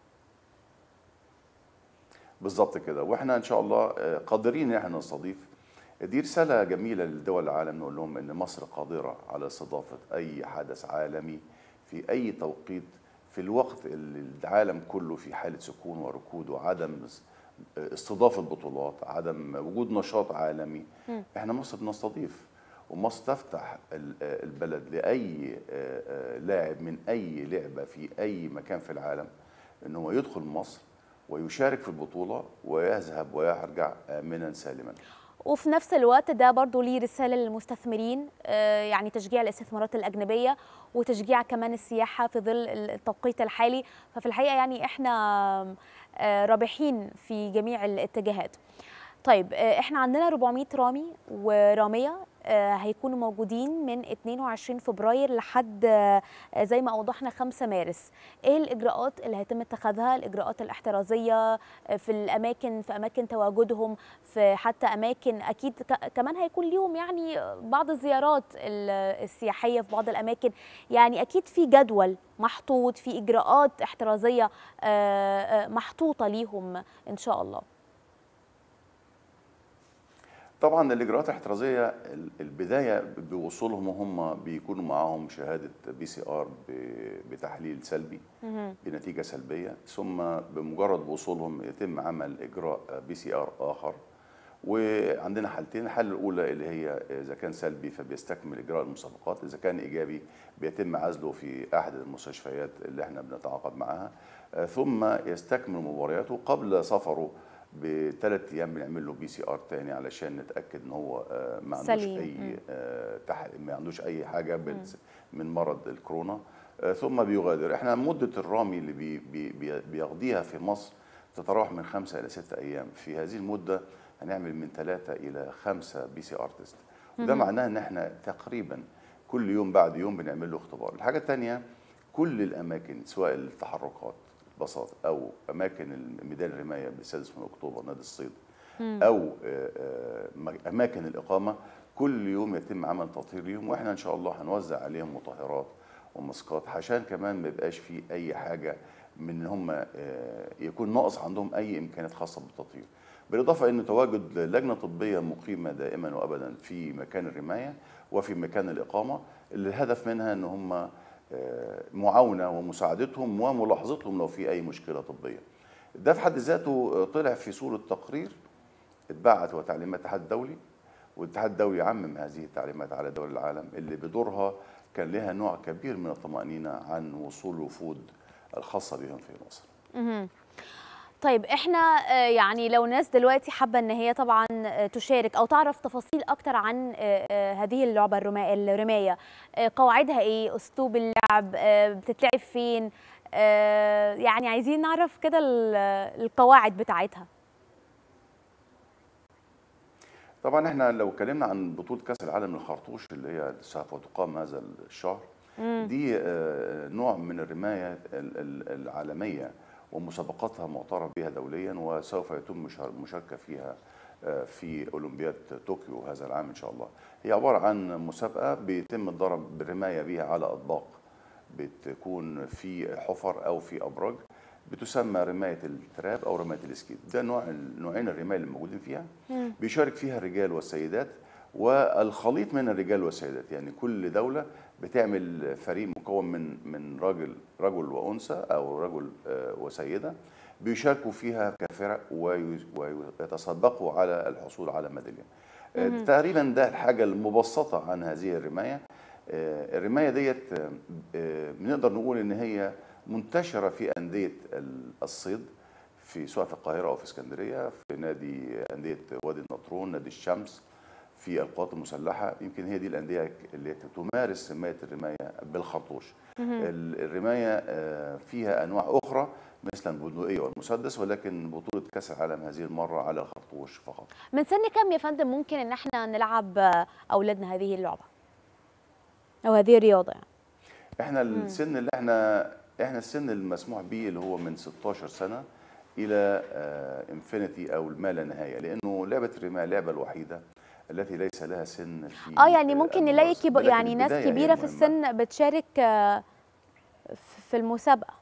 بالظبط كده واحنا ان شاء الله آه، قادرين ان احنا نستضيف دي رساله جميله لدول العالم نقول لهم ان مصر قادره على استضافه اي حدث عالمي في اي توقيت في الوقت اللي العالم كله في حاله سكون وركود وعدم اس- استضافه بطولات عدم وجود نشاط عالمي مم. احنا مصر بنستضيف ومصر تفتح ال- آه، البلد لاي آه، آه، لاعب من اي لعبه في اي مكان في العالم ان هو يدخل مصر ويشارك في البطوله ويذهب ويرجع امنا سالما وفي نفس الوقت ده برضو ليه رسالة للمستثمرين آه، يعني تشجيع الاستثمارات الأجنبية وتشجيع كمان السياحة في ظل التوقيت الحالي ففي الحقيقة يعني احنا آه، رابحين في جميع الاتجاهات طيب آه، احنا عندنا 400 رامي ورامية آه، هيكونوا موجودين من 22 فبراير لحد آه، زي ما اوضحنا 5 مارس ايه الاجراءات اللي هيتم اتخاذها الاجراءات الاحترازيه آه، في الاماكن في اماكن تواجدهم في حتى اماكن اكيد ك- كمان هيكون ليهم يعني بعض الزيارات ال- السياحيه في بعض الاماكن يعني اكيد في جدول محطوط في اجراءات احترازيه آه، آه، محطوطه ليهم ان شاء الله طبعا الاجراءات الاحترازيه ال- البدايه بوصولهم هم بيكونوا معاهم شهاده بي سي ار بتحليل سلبي مهم. بنتيجه سلبيه ثم بمجرد وصولهم يتم عمل اجراء بي سي ار اخر وعندنا حالتين الحاله الاولى اللي هي اذا كان سلبي فبيستكمل اجراء المسابقات اذا كان ايجابي بيتم عزله في احد المستشفيات اللي احنا بنتعاقد معاها آه، ثم يستكمل مبارياته قبل سفره بثلاث ايام بنعمل له بي سي ار تاني علشان نتاكد ان هو آه، ما عندوش سليم. اي مم. آه، تح- ما عندوش اي حاجه بال- من مرض الكورونا آه، ثم بيغادر احنا مده الرامي اللي بي بي بي- بيقضيها في مصر تتراوح من خمسة إلى ستة أيام في هذه المدة هنعمل من ثلاثة إلى خمسة بي سي ار تيست وده مهم. معناه إن احنا تقريبا كل يوم بعد يوم بنعمل له اختبار الحاجة الثانية كل الأماكن سواء التحركات البساط أو أماكن ميدان الرماية بالسادس من أكتوبر نادي الصيد مم. أو آه، آه، م- أماكن الإقامة كل يوم يتم عمل تطهير ليهم وإحنا إن شاء الله هنوزع عليهم مطهرات وماسكات عشان كمان ما يبقاش في أي حاجة من ان هم آه، يكون ناقص عندهم اي امكانيات خاصه بالتطهير بالاضافه ان تواجد لجنه طبيه مقيمه دائما وابدا في مكان الرمايه وفي مكان الاقامه اللي الهدف منها ان هم آه، معاونه ومساعدتهم وملاحظتهم لو في اي مشكله طبيه ده في حد ذاته آه، طلع في صوره تقرير اتبعت وتعليمات الاتحاد الدولي والاتحاد الدولي عمم هذه التعليمات على دول العالم اللي بدورها كان لها نوع كبير من الطمأنينة عن وصول وفود الخاصة بهم في مصر مهم. طيب احنا آه، يعني لو ناس دلوقتي حابه ان هي طبعا آه، تشارك او تعرف تفاصيل اكتر عن آه، آه، هذه اللعبه الرما- الرمايه آه، قواعدها ايه اسلوب اللعب آه، بتتلعب فين آه، يعني عايزين نعرف كده ال- القواعد بتاعتها طبعا احنا لو اتكلمنا عن بطولة كأس العالم للخرطوش اللي هي سوف تقام هذا الشهر مم. دي آه، نوع من الرماية ال- ال- العالمية ومسابقاتها معترف بها دوليا وسوف يتم مشار- مشاركة فيها آه، في أولمبياد طوكيو هذا العام إن شاء الله هي عبارة عن مسابقة بيتم الضرب بالرماية بها على أطباق بتكون في حفر أو في أبراج بتسمى رماية التراب أو رماية الإسكيت ده نوع نوعين الرماية اللي موجودين فيها بيشارك فيها الرجال والسيدات والخليط من الرجال والسيدات يعني كل دولة بتعمل فريق مكون من من راجل رجل وأنثى أو رجل آه، وسيدة بيشاركوا فيها كفرق وي- ويتسابقوا على الحصول على ميدالية آه، مهم. تقريبا ده الحاجة المبسطة عن هذه الرماية آه، الرماية ديت آه، آه، بنقدر نقول إن هي منتشرة في أندية ال- الصيد في سواء في القاهرة أو في اسكندرية في نادي أندية وادي النطرون نادي الشمس في القوات المسلحة يمكن هي دي الأندية اللي تمارس رماية الرماية بالخرطوش مهم. ال- الرماية آه، فيها أنواع أخرى مثل البندقية والمسدس ولكن بطولة كأس العالم هذه المرة على الخرطوش فقط من سن كام يا فندم ممكن ان احنا نلعب آه، اولادنا هذه اللعبه او هذه الرياضه يعني احنا السن اللي احنا احنا السن المسموح به اللي هو من 16 سنه الى انفينيتي او ما لا نهايه لانه لعبه الرمايه اللعبه الوحيده التي ليس لها سن في اه يعني ممكن نلاقي الممارسة. كب... ولكن يعني ناس البداية هي كبيره في المهمة. السن بتشارك آه، في المسابقه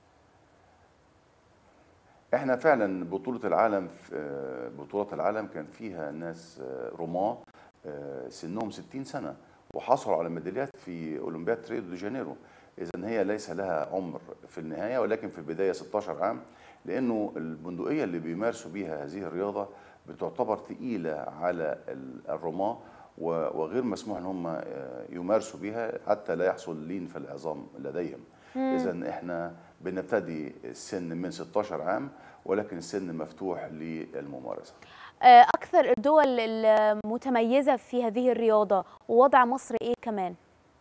احنا فعلا بطولة العالم في بطولات العالم كان فيها ناس رماة آه، سنهم 60 سنة وحصلوا على ميداليات في أولمبياد ريو دي جانيرو إذا هي ليس لها عمر في النهاية ولكن في البداية 16 عام لأنه البندقية اللي بيمارسوا بيها هذه الرياضة بتعتبر تقيلة على ال- الرماة و- وغير مسموح ان هم آه، يمارسوا بها حتى لا يحصل لين في العظام لديهم مم. اذا احنا بنبتدي السن من 16 عام ولكن السن مفتوح للممارسه آه، أكثر الدول المتميزة في هذه الرياضة ووضع مصر إيه كمان؟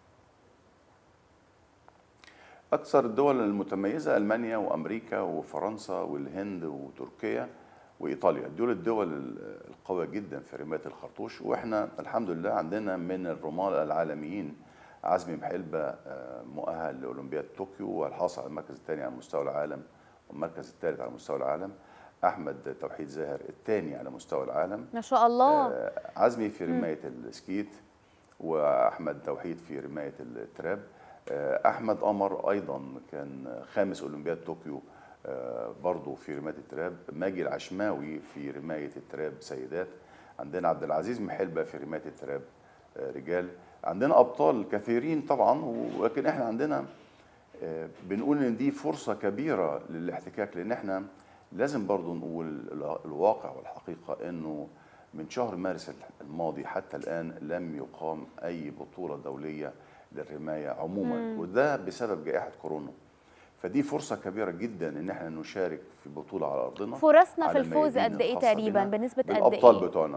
أكثر الدول المتميزة ألمانيا وأمريكا وفرنسا والهند وتركيا وإيطاليا دول الدول القوية جدا في رماية الخرطوش وإحنا الحمد لله عندنا من الرماة العالميين عزمي محلبة آه، مؤهل لأولمبياد طوكيو والحاصل على المركز الثاني على مستوى العالم والمركز الثالث على مستوى العالم أحمد توحيد زاهر الثاني على مستوى العالم ما شاء الله آه، عزمي في رماية السكيت وأحمد توحيد في رماية التراب آه، أحمد قمر أيضا كان خامس أولمبياد طوكيو آه، برضه في رماية التراب ماجي العشماوي في رماية التراب سيدات عندنا عبد العزيز محلبة في رماية التراب آه، رجال عندنا أبطال كثيرين طبعا ولكن احنا عندنا آه، بنقول ان دي فرصة كبيرة للاحتكاك لان احنا لازم برضو نقول ال- الواقع والحقيقة انه من شهر مارس الماضي حتى الآن لم يقام أي بطولة دولية للرماية عموما مم. وده بسبب جائحة كورونا فدي فرصة كبيرة جدا ان احنا نشارك في بطولة على أرضنا فرصنا في على الفوز الميادين قد إيه الخاصة تقريبا بنا بنسبة قد بالأبطال إيه؟ بتوعنا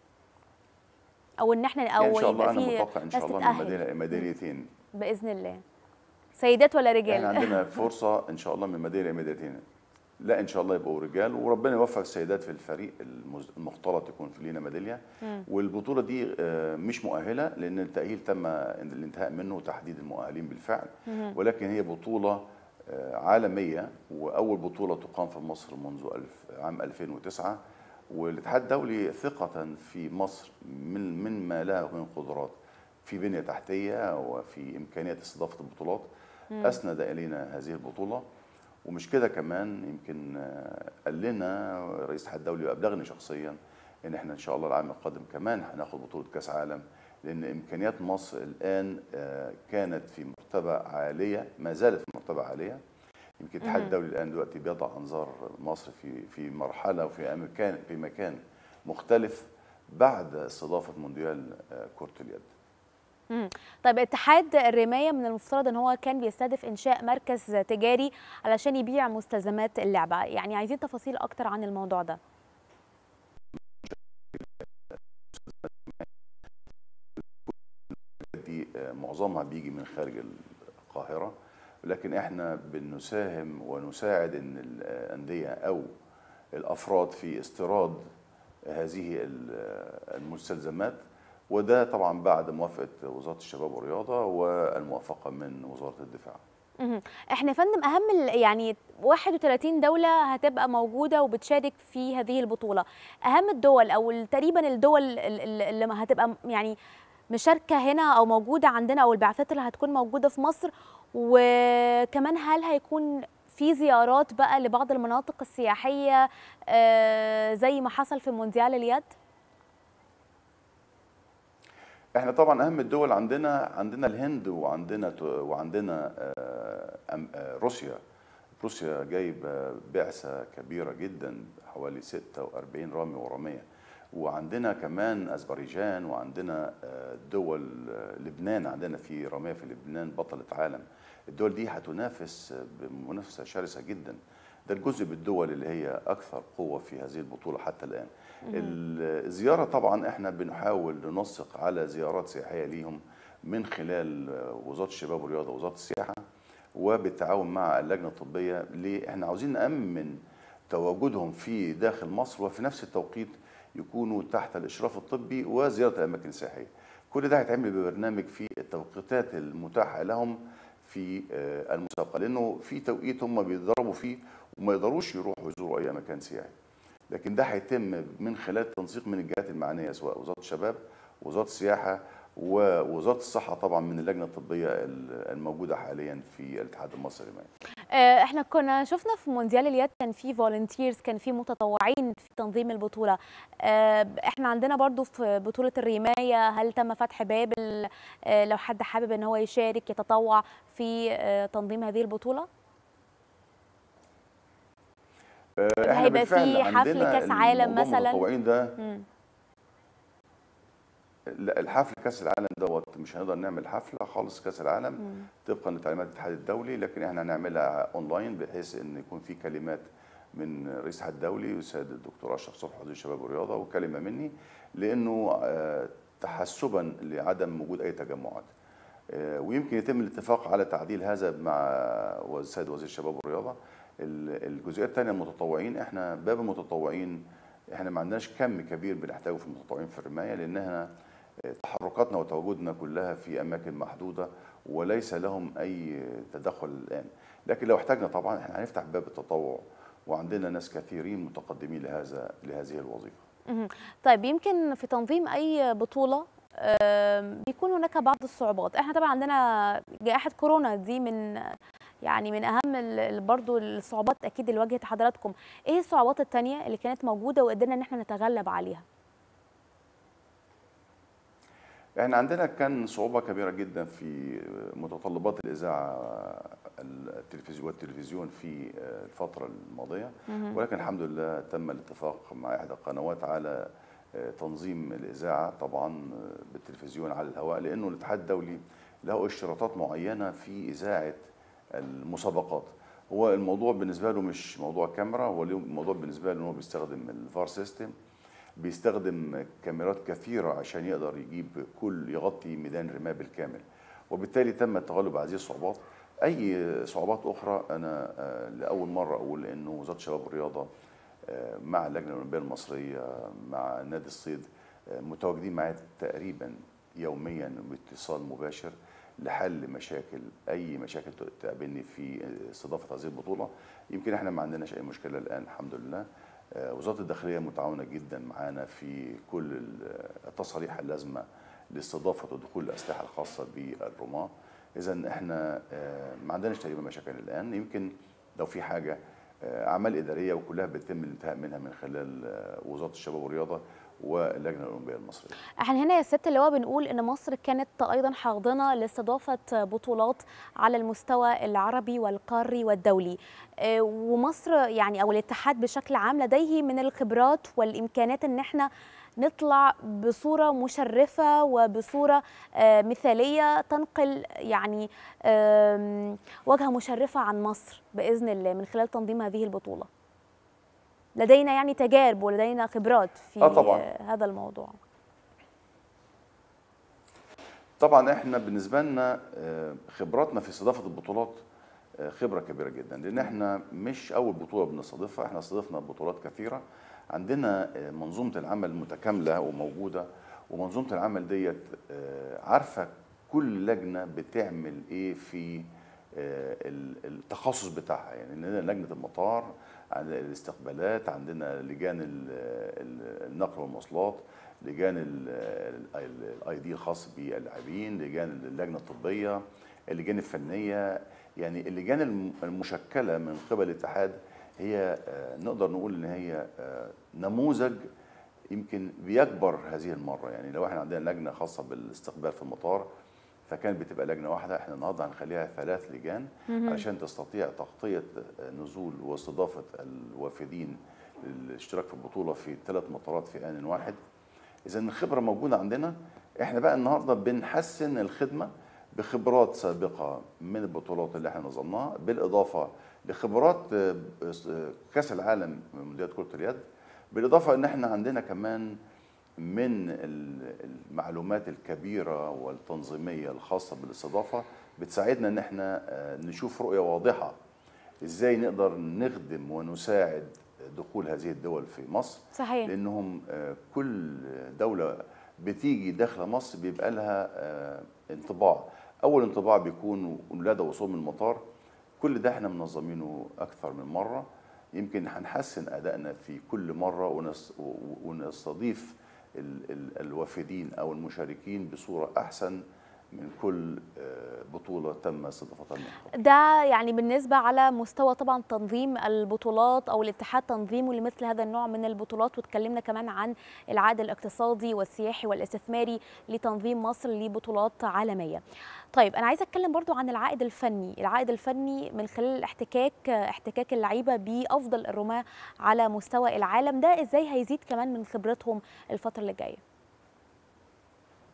أو إن إحنا يعني أو إن شاء الله يبقى أنا في متوقع إن شاء ناس الله من تتأهل. ميدالية- ميداليتين بإذن الله سيدات ولا رجال؟ احنا عندنا فرصه ان شاء الله من ميداليه ميداليتين لا ان شاء الله يبقوا رجال وربنا يوفق السيدات في الفريق المز- المختلط يكون في لينا ميداليه مم. والبطوله دي آه، مش مؤهله لان التاهيل تم الانتهاء منه وتحديد المؤهلين بالفعل مهم. ولكن هي بطوله آه، عالميه واول بطوله تقام في مصر منذ ألف عام 2009 والاتحاد الدولي ثقه في مصر من مما لها من قدرات في بنيه تحتيه وفي امكانيه استضافه البطولات مم. اسند الينا هذه البطوله ومش كده كمان يمكن آه، قال لنا رئيس الاتحاد الدولي وابلغني شخصيا ان احنا ان شاء الله العام القادم كمان هناخد بطوله كاس عالم لان امكانيات مصر الان آه، كانت في مرتبه عاليه ما زالت في مرتبه عاليه يمكن الاتحاد مم. الدولي الان دلوقتي بيضع انظار مصر في في مرحله وفي مكان في مكان مختلف بعد استضافه مونديال آه، كره اليد مم. طيب اتحاد الرماية من المفترض ان هو كان بيستهدف انشاء مركز تجاري علشان يبيع مستلزمات اللعبة يعني عايزين تفاصيل اكتر عن الموضوع ده دي آه، معظمها بيجي من خارج القاهرة لكن احنا بنساهم ونساعد ان الأندية أو الأفراد في استيراد هذه ال- المستلزمات وده طبعا بعد موافقة وزارة الشباب والرياضة والموافقة من وزارة الدفاع مهم. احنا يا فندم اهم ال- يعني 31 دولة هتبقى موجودة وبتشارك في هذه البطولة اهم الدول او ال- تقريبا الدول ال- ال- اللي ما هتبقى م- يعني مشاركة هنا او موجودة عندنا او البعثات اللي هتكون موجودة في مصر وكمان هل هيكون في زيارات بقى لبعض المناطق السياحية آه، زي ما حصل في مونديال اليد؟ احنا طبعا اهم الدول عندنا عندنا الهند وعندنا ت- وعندنا آه، أم- آه، روسيا روسيا جايبه بعثه كبيره جدا حوالي 46 رامي وراميه وعندنا كمان اذربيجان وعندنا آه، دول آه، لبنان عندنا في راميه في لبنان بطله عالم الدول دي هتنافس بمنافسه شرسه جدا ده الجزء بالدول اللي هي اكثر قوه في هذه البطوله حتى الان مهم. الزياره طبعا احنا بنحاول ننسق على زيارات سياحيه ليهم من خلال وزاره الشباب والرياضه ووزاره السياحه وبالتعاون مع اللجنه الطبيه ليه احنا عاوزين نامن تواجدهم في داخل مصر وفي نفس التوقيت يكونوا تحت الاشراف الطبي وزياره الاماكن السياحيه كل ده هيتعمل ببرنامج في التوقيتات المتاحه لهم في آه، المسابقه لانه في توقيت هم بيتدربوا فيه وما يقدروش يروحوا يزوروا اي مكان سياحي لكن ده هيتم من خلال تنسيق من الجهات المعنيه سواء وزاره الشباب وزاره السياحه ووزاره الصحه طبعا من اللجنه الطبيه الموجوده حاليا في الاتحاد المصري للمياه آه، احنا كنا شفنا في مونديال اليد كان في فولنتيرز كان في متطوعين في تنظيم البطوله آه، احنا عندنا برضو في بطوله الرمايه هل تم فتح باب ال- آه، لو حد حابب ان هو يشارك يتطوع في آه، تنظيم هذه البطوله آه، احنا هيبقى بالفعل في حفل عندنا كاس عالم الموضوع مثلا المتطوعين ده مم. لا الحفل كاس العالم دوت مش هنقدر نعمل حفله خالص كاس العالم مم. طبقا لتعليمات الاتحاد الدولي لكن احنا هنعملها اونلاين بحيث ان يكون في كلمات من رئيس الاتحاد الدولي والسيد الدكتور اشرف صبحي وزير الشباب والرياضه وكلمه مني لانه آه، تحسبا لعدم وجود اي تجمعات آه، ويمكن يتم الاتفاق على تعديل هذا مع السيد وزير الشباب والرياضه ال- الجزئيه الثانيه المتطوعين احنا باب المتطوعين احنا ما عندناش كم كبير بنحتاجه في المتطوعين في الرمايه لانها تحركاتنا وتواجدنا كلها في اماكن محدوده وليس لهم اي تدخل الان لكن لو احتاجنا طبعا احنا هنفتح باب التطوع وعندنا ناس كثيرين متقدمين لهذا لهذه الوظيفه مهم. طيب يمكن في تنظيم اي بطوله آم، بيكون هناك بعض الصعوبات احنا طبعا عندنا جائحه كورونا دي من يعني من اهم ال- برضو الصعوبات اكيد اللي واجهت حضراتكم ايه الصعوبات التانية اللي كانت موجوده وقدرنا ان احنا نتغلب عليها احنا عندنا كان صعوبة كبيرة جدا في متطلبات الإذاعة التلفزيون والتلفزيون في الفترة الماضية مهم. ولكن الحمد لله تم الاتفاق مع إحدى القنوات على تنظيم الإذاعة طبعا بالتلفزيون على الهواء لأنه الاتحاد الدولي له اشتراطات معينة في إذاعة المسابقات هو الموضوع بالنسبة له مش موضوع كاميرا هو الموضوع بالنسبة له إن هو بيستخدم الفار سيستم بيستخدم كاميرات كثيرة عشان يقدر يجيب كل يغطي ميدان الرماية بالكامل وبالتالي تم التغلب على هذه الصعوبات أي صعوبات أخرى أنا آه، لأول مرة أقول إنه وزارة الشباب والرياضة آه، مع اللجنة الأولمبية المصرية مع نادي الصيد آه، متواجدين معايا تقريبا يوميا باتصال مباشر لحل مشاكل اي مشاكل تقابلني في استضافه هذه البطوله يمكن احنا ما عندناش اي مشكله الان الحمد لله آه، وزاره الداخليه متعاونه جدا معانا في كل ال- التصاريح اللازمه لاستضافه ودخول الاسلحه الخاصه بالرماه اذا احنا آه، ما عندناش تقريبا مشاكل الان يمكن لو في حاجه آه، اعمال اداريه وكلها بيتم الانتهاء منها من خلال آه، وزاره الشباب والرياضه واللجنه الاولمبيه المصريه احنا هنا يا ست اللي هو بنقول ان مصر كانت ايضا حاضنه لاستضافه بطولات على المستوى العربي والقاري والدولي آه، ومصر يعني او الاتحاد بشكل عام لديه من الخبرات والامكانات ان احنا نطلع بصوره مشرفه وبصوره آه، مثاليه تنقل يعني آم، وجهه مشرفه عن مصر باذن الله من خلال تنظيم هذه البطوله لدينا يعني تجارب ولدينا خبرات في آه طبعاً. آه، هذا الموضوع طبعا احنا بالنسبه لنا آه، خبراتنا في استضافه البطولات آه، خبره كبيره جدا لان احنا مش اول بطوله بنستضيفها احنا استضفنا بطولات كثيره عندنا آه، منظومه العمل متكامله وموجوده ومنظومه العمل ديت آه، عارفه كل لجنه بتعمل ايه في آه، ال- التخصص بتاعها يعني عندنا لجنه المطار عندنا الاستقبالات عندنا لجان ال- ال- النقل والمواصلات لجان الاي دي الخاص باللاعبين لجان اللجنه الطبيه اللجان الفنيه يعني اللجان الم- المشكله من قبل الاتحاد هي آه، نقدر نقول ان هي آه، نموذج يمكن بيكبر هذه المره يعني لو احنا عندنا لجنه خاصه بالاستقبال في المطار فكانت بتبقى لجنه واحده احنا النهارده هنخليها ثلاث لجان مهم. علشان تستطيع تغطيه نزول واستضافه الوافدين للاشتراك في البطوله في ثلاث مطارات في ان واحد اذا الخبره موجوده عندنا احنا بقى النهارده بنحسن الخدمه بخبرات سابقه من البطولات اللي احنا نظمناها بالاضافه لخبرات آه، آه، كاس العالم من مونديال كره اليد بالاضافه ان احنا عندنا كمان من ال- المعلومات الكبيره والتنظيميه الخاصه بالاستضافه بتساعدنا ان احنا آه، نشوف رؤيه واضحه ازاي نقدر نخدم ونساعد دخول هذه الدول في مصر صحيح. لانهم آه، كل دوله بتيجي داخله مصر بيبقى لها آه، انطباع اول انطباع بيكون لدى وصول من المطار كل ده احنا منظمينه اكثر من مره يمكن هنحسن ادائنا في كل مره ونس- و- ونستضيف ال- ال- الوافدين او المشاركين بصوره احسن من كل آه، بطوله تم استضافتها من قبل. ده يعني بالنسبة على مستوى طبعا تنظيم البطولات أو الاتحاد تنظيمه لمثل هذا النوع من البطولات وتكلمنا كمان عن العائد الاقتصادي والسياحي والاستثماري لتنظيم مصر لبطولات عالمية طيب أنا عايزة أتكلم برضو عن العائد الفني العائد الفني من خلال الاحتكاك احتكاك اللعيبة بأفضل الرماة على مستوى العالم ده إزاي هيزيد كمان من خبرتهم الفترة اللي جاية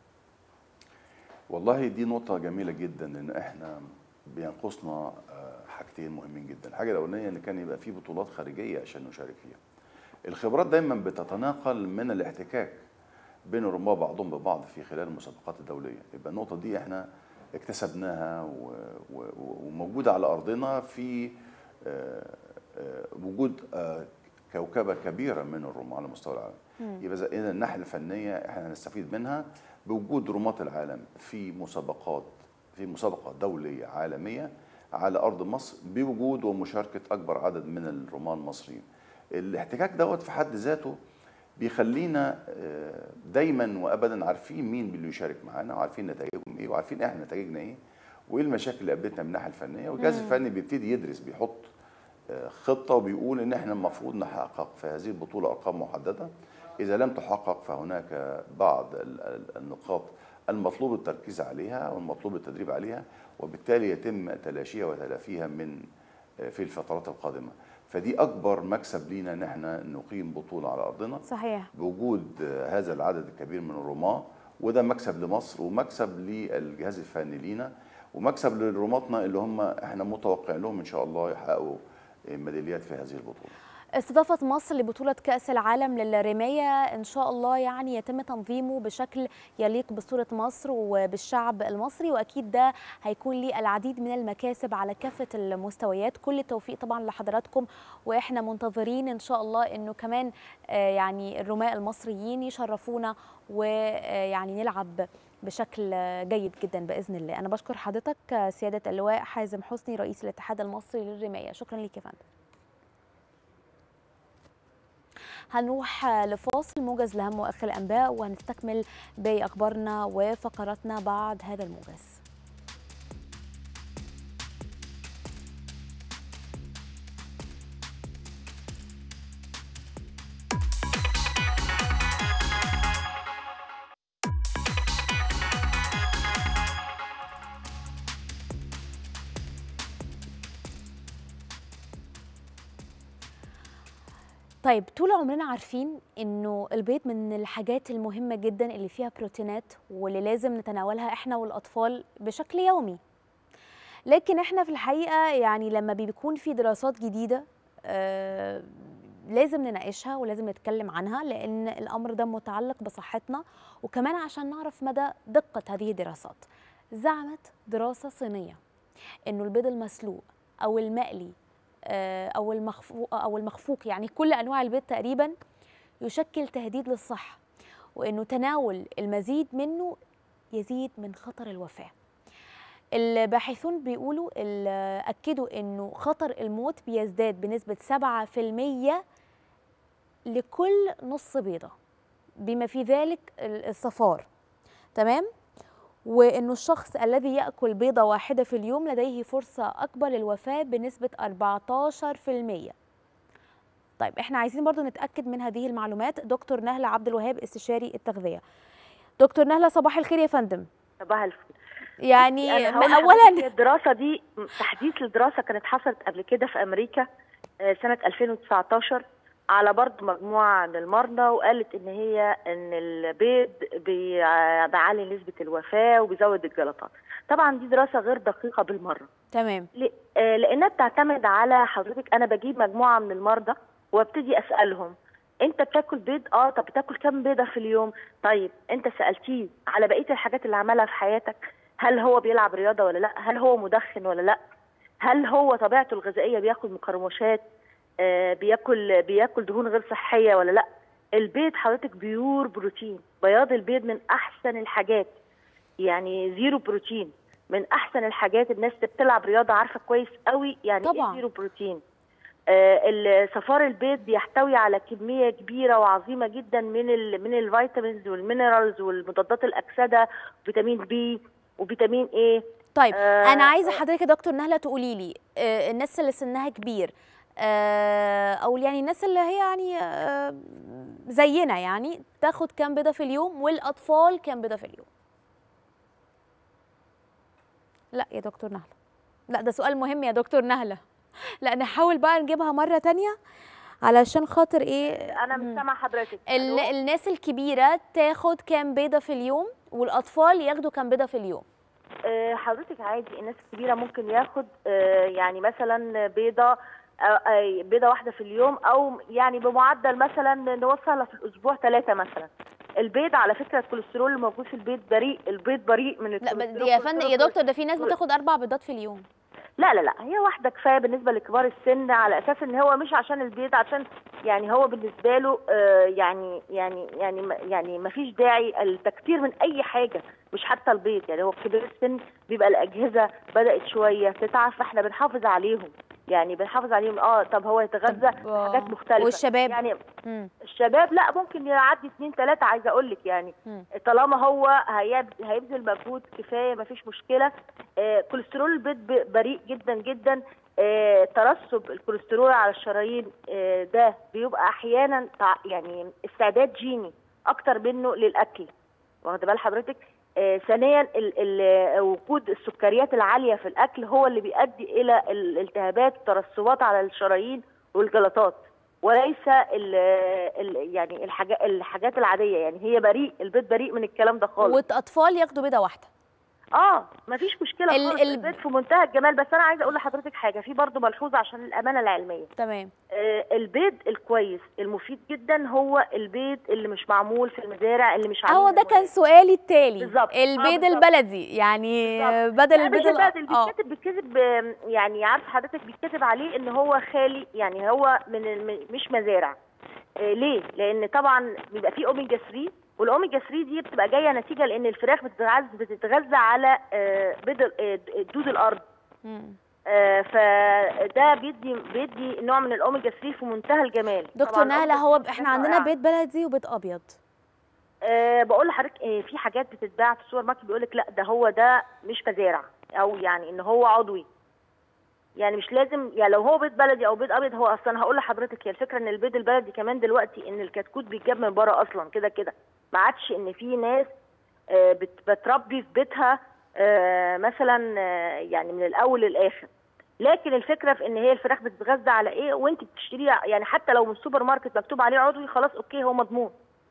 والله دي نقطة جميلة جدا ان احنا بينقصنا آه، حاجتين مهمين جدا، الحاجة الأولانية ان كان يبقى في بطولات خارجية عشان نشارك فيها. الخبرات دايما بتتناقل من الاحتكاك بين الرماة بعضهم ببعض في خلال المسابقات الدولية، يبقى النقطة دي احنا اكتسبناها و- و- وموجودة على أرضنا في آه، آه، وجود آه، كوكبة كبيرة من الرماة على مستوى العالم. مم. يبقى إذا إذا الناحية الفنية احنا هنستفيد منها بوجود رماة العالم في مسابقات في مسابقة دولية عالمية على أرض مصر بوجود ومشاركة أكبر عدد من الرماة المصريين. الاحتكاك دوت في حد ذاته بيخلينا آه، دايما وابدا عارفين مين اللي يشارك معانا وعارفين نتائجهم ايه وعارفين احنا نتائجنا ايه وايه المشاكل اللي قابلتنا من الناحيه الفنيه والجهاز مم. الفني بيبتدي يدرس بيحط آه، خطه وبيقول ان احنا المفروض نحقق في هذه البطوله ارقام محدده اذا لم تحقق فهناك بعض ال- ال- النقاط المطلوب التركيز عليها والمطلوب التدريب عليها وبالتالي يتم تلاشيها وتلافيها من آه، في الفترات القادمه فدي اكبر مكسب لينا ان احنا نقيم بطوله على ارضنا صحيح بوجود آه، هذا العدد الكبير من الرماة وده مكسب لمصر ومكسب للجهاز الفني لينا ومكسب لرماتنا اللي هم احنا متوقعين لهم ان شاء الله يحققوا آه، ميداليات في هذه البطوله استضافة مصر لبطولة كأس العالم للرماية إن شاء الله يعني يتم تنظيمه بشكل يليق بصورة مصر وبالشعب المصري وأكيد ده هيكون ليه العديد من المكاسب على كافة المستويات كل التوفيق طبعا لحضراتكم وإحنا منتظرين إن شاء الله إنه كمان آه، يعني الرماة المصريين يشرفونا ويعني نلعب بشكل جيد جدا باذن الله انا بشكر حضرتك آه، سياده اللواء حازم حسني رئيس الاتحاد المصري للرمايه شكرا ليك يا فندم هنروح لفاصل موجز لهم واخر الانباء وهنستكمل باقي اخبارنا وفقراتنا بعد هذا الموجز طيب طول عمرنا عارفين انه البيض من الحاجات المهمه جدا اللي فيها بروتينات واللي لازم نتناولها احنا والاطفال بشكل يومي لكن احنا في الحقيقه يعني لما بيكون في دراسات جديده آه لازم نناقشها ولازم نتكلم عنها لان الامر ده متعلق بصحتنا وكمان عشان نعرف مدى دقه هذه الدراسات زعمت دراسه صينيه انه البيض المسلوق او المقلي آه، او المخفوق او المخفوق يعني كل انواع البيض تقريبا يشكل تهديد للصحه وانه تناول المزيد منه يزيد من خطر الوفاه الباحثون بيقولوا ال- اكدوا انه خطر الموت بيزداد بنسبه 7% لكل نص بيضه بما في ذلك ال- الصفار تمام وانه الشخص الذي ياكل بيضه واحده في اليوم لديه فرصه اكبر للوفاه بنسبه 14% طيب احنا عايزين برضو نتاكد من هذه المعلومات دكتور نهله عبد الوهاب استشاري التغذيه دكتور نهله صباح الخير يا فندم صباح الفل يعني أنا هقول اولا لحضرتك الدراسه دي تحديث للدراسه كانت حصلت قبل كده في امريكا آه، سنه 2019 على برضه مجموعه من المرضى وقالت ان هي ان البيض بي- بيعلي نسبه الوفاه وبيزود الجلطات طبعا دي دراسه غير دقيقه بالمره تمام ل- آه، لانها بتعتمد على حضرتك انا بجيب مجموعه من المرضى وابتدي اسالهم انت بتاكل بيض اه طب بتاكل كام بيضه في اليوم طيب انت سالتيه على بقيه الحاجات اللي عملها في حياتك هل هو بيلعب رياضه ولا لا هل هو مدخن ولا لا هل هو طبيعته الغذائيه بياكل مقرمشات آه بياكل بياكل دهون غير صحيه ولا لا البيض حضرتك بيور بروتين بياض البيض من احسن الحاجات يعني زيرو بروتين من احسن الحاجات الناس اللي بتلعب رياضه عارفه كويس قوي يعني طبعاً. ايه زيرو بروتين آه، ال- صفار البيض بيحتوي على كميه كبيره وعظيمه جدا من ال من الفيتامينز والمينرالز والمضادات الاكسده فيتامين بي وفيتامين ايه طيب آه، انا عايزه حضرتك يا دكتور نهله تقولي لي آه، الناس اللي سنها كبير آه، او يعني الناس اللي هي يعني آه، زينا يعني تاخد كام بيضه في اليوم والاطفال كام بيضه في اليوم لا يا دكتور نهله لا ده سؤال مهم يا دكتور نهله لا نحاول بقى نجيبها مره تانية علشان خاطر ايه انا مش سامعه حضرتك ال... الناس الكبيره تاخد كام بيضه في اليوم والاطفال ياخدوا كام بيضه في اليوم آه، حضرتك عادي الناس الكبيره ممكن ياخد آه، يعني مثلا بيضه آه، آه، بيضه واحده في اليوم او يعني بمعدل مثلا نوصل في الاسبوع ثلاثه مثلا البيض على فكره الكوليسترول الموجود في البيض بريء البيض بريء من لا الكوليسترول ب- يا فندم يا دكتور ده في ناس بتاخد اربع بيضات في اليوم لا لا لا هي واحده كفايه بالنسبه لكبار السن على اساس ان هو مش عشان البيض عشان يعني هو بالنسبه له آه، يعني يعني يعني ما- يعني ما فيش داعي التكتير من اي حاجه مش حتى البيض يعني هو كبار السن بيبقى الاجهزه بدات شويه تتعب فاحنا بنحافظ عليهم يعني بنحافظ عليهم اه طب هو يتغذى حاجات مختلفه والشباب؟ يعني مم. الشباب لا ممكن يعدي اتنين تلاته عايزه اقول لك يعني مم. طالما هو هيب- هيبذل مجهود كفايه مفيش مشكله آه كوليسترول البيض ب- بريء جدا جدا آه ترسب الكوليسترول على الشرايين آه ده بيبقى احيانا تع- يعني استعداد جيني اكتر منه للاكل واخده بال حضرتك آه ثانيا ال- ال- وجود السكريات العاليه في الاكل هو اللي بيؤدي الى الالتهابات والترسبات على الشرايين والجلطات وليس ال ال يعني الحاجات الحاجات العاديه يعني هي بريء البيض بريء من الكلام ده خالص والاطفال ياخدوا بيضه واحده اه مفيش مشكله ال- خالص ال- البيض في منتهى الجمال بس انا عايزه اقول لحضرتك حاجه في برضو ملحوظه عشان الامانه العلميه تمام آه البيض الكويس المفيد جدا هو البيض اللي مش معمول في المزارع اللي مش هو ده كان سؤالي التالي بالظبط. آه، البيض بالظبط. البلدي يعني بدل لا، مش البيض الأ- البيض اه بيتكتب بيتكتب آه، يعني عارف حضرتك بيتكتب عليه ان هو خالي يعني هو من الم- مش مزارع آه، ليه؟ لان طبعا بيبقى فيه اوميجا 3 والاوميجا 3 دي بتبقى جايه نتيجه لان الفراخ بتتغذى بتتغذى على آه، بيض ال- آه، دود الارض مم. آه، فده بيدي بيدي نوع من الاوميجا 3 في منتهى الجمال دكتور طبعاً نهله الأوميجا هو 3 احنا حاجات عندنا رائعة. بيض بلدي وبيض ابيض أه بقول لحضرتك آه، في حاجات بتتباع في السوبر ماركت بيقول لك لا ده هو ده مش مزارع او يعني ان هو عضوي يعني مش لازم يعني لو هو بيض بلدي او بيض ابيض هو اصلا هقول لحضرتك هي الفكره ان البيض البلدي كمان دلوقتي ان الكتكوت بيتجاب من بره اصلا كده كده ما عادش ان في ناس آه، بت- بتربي في بيتها آه، مثلا آه، يعني من الاول للاخر لكن الفكره في ان هي الفراخ بتتغذى على ايه وانت بتشتريها يعني حتى لو من السوبر ماركت مكتوب عليه عضوي خلاص اوكي هو مضمون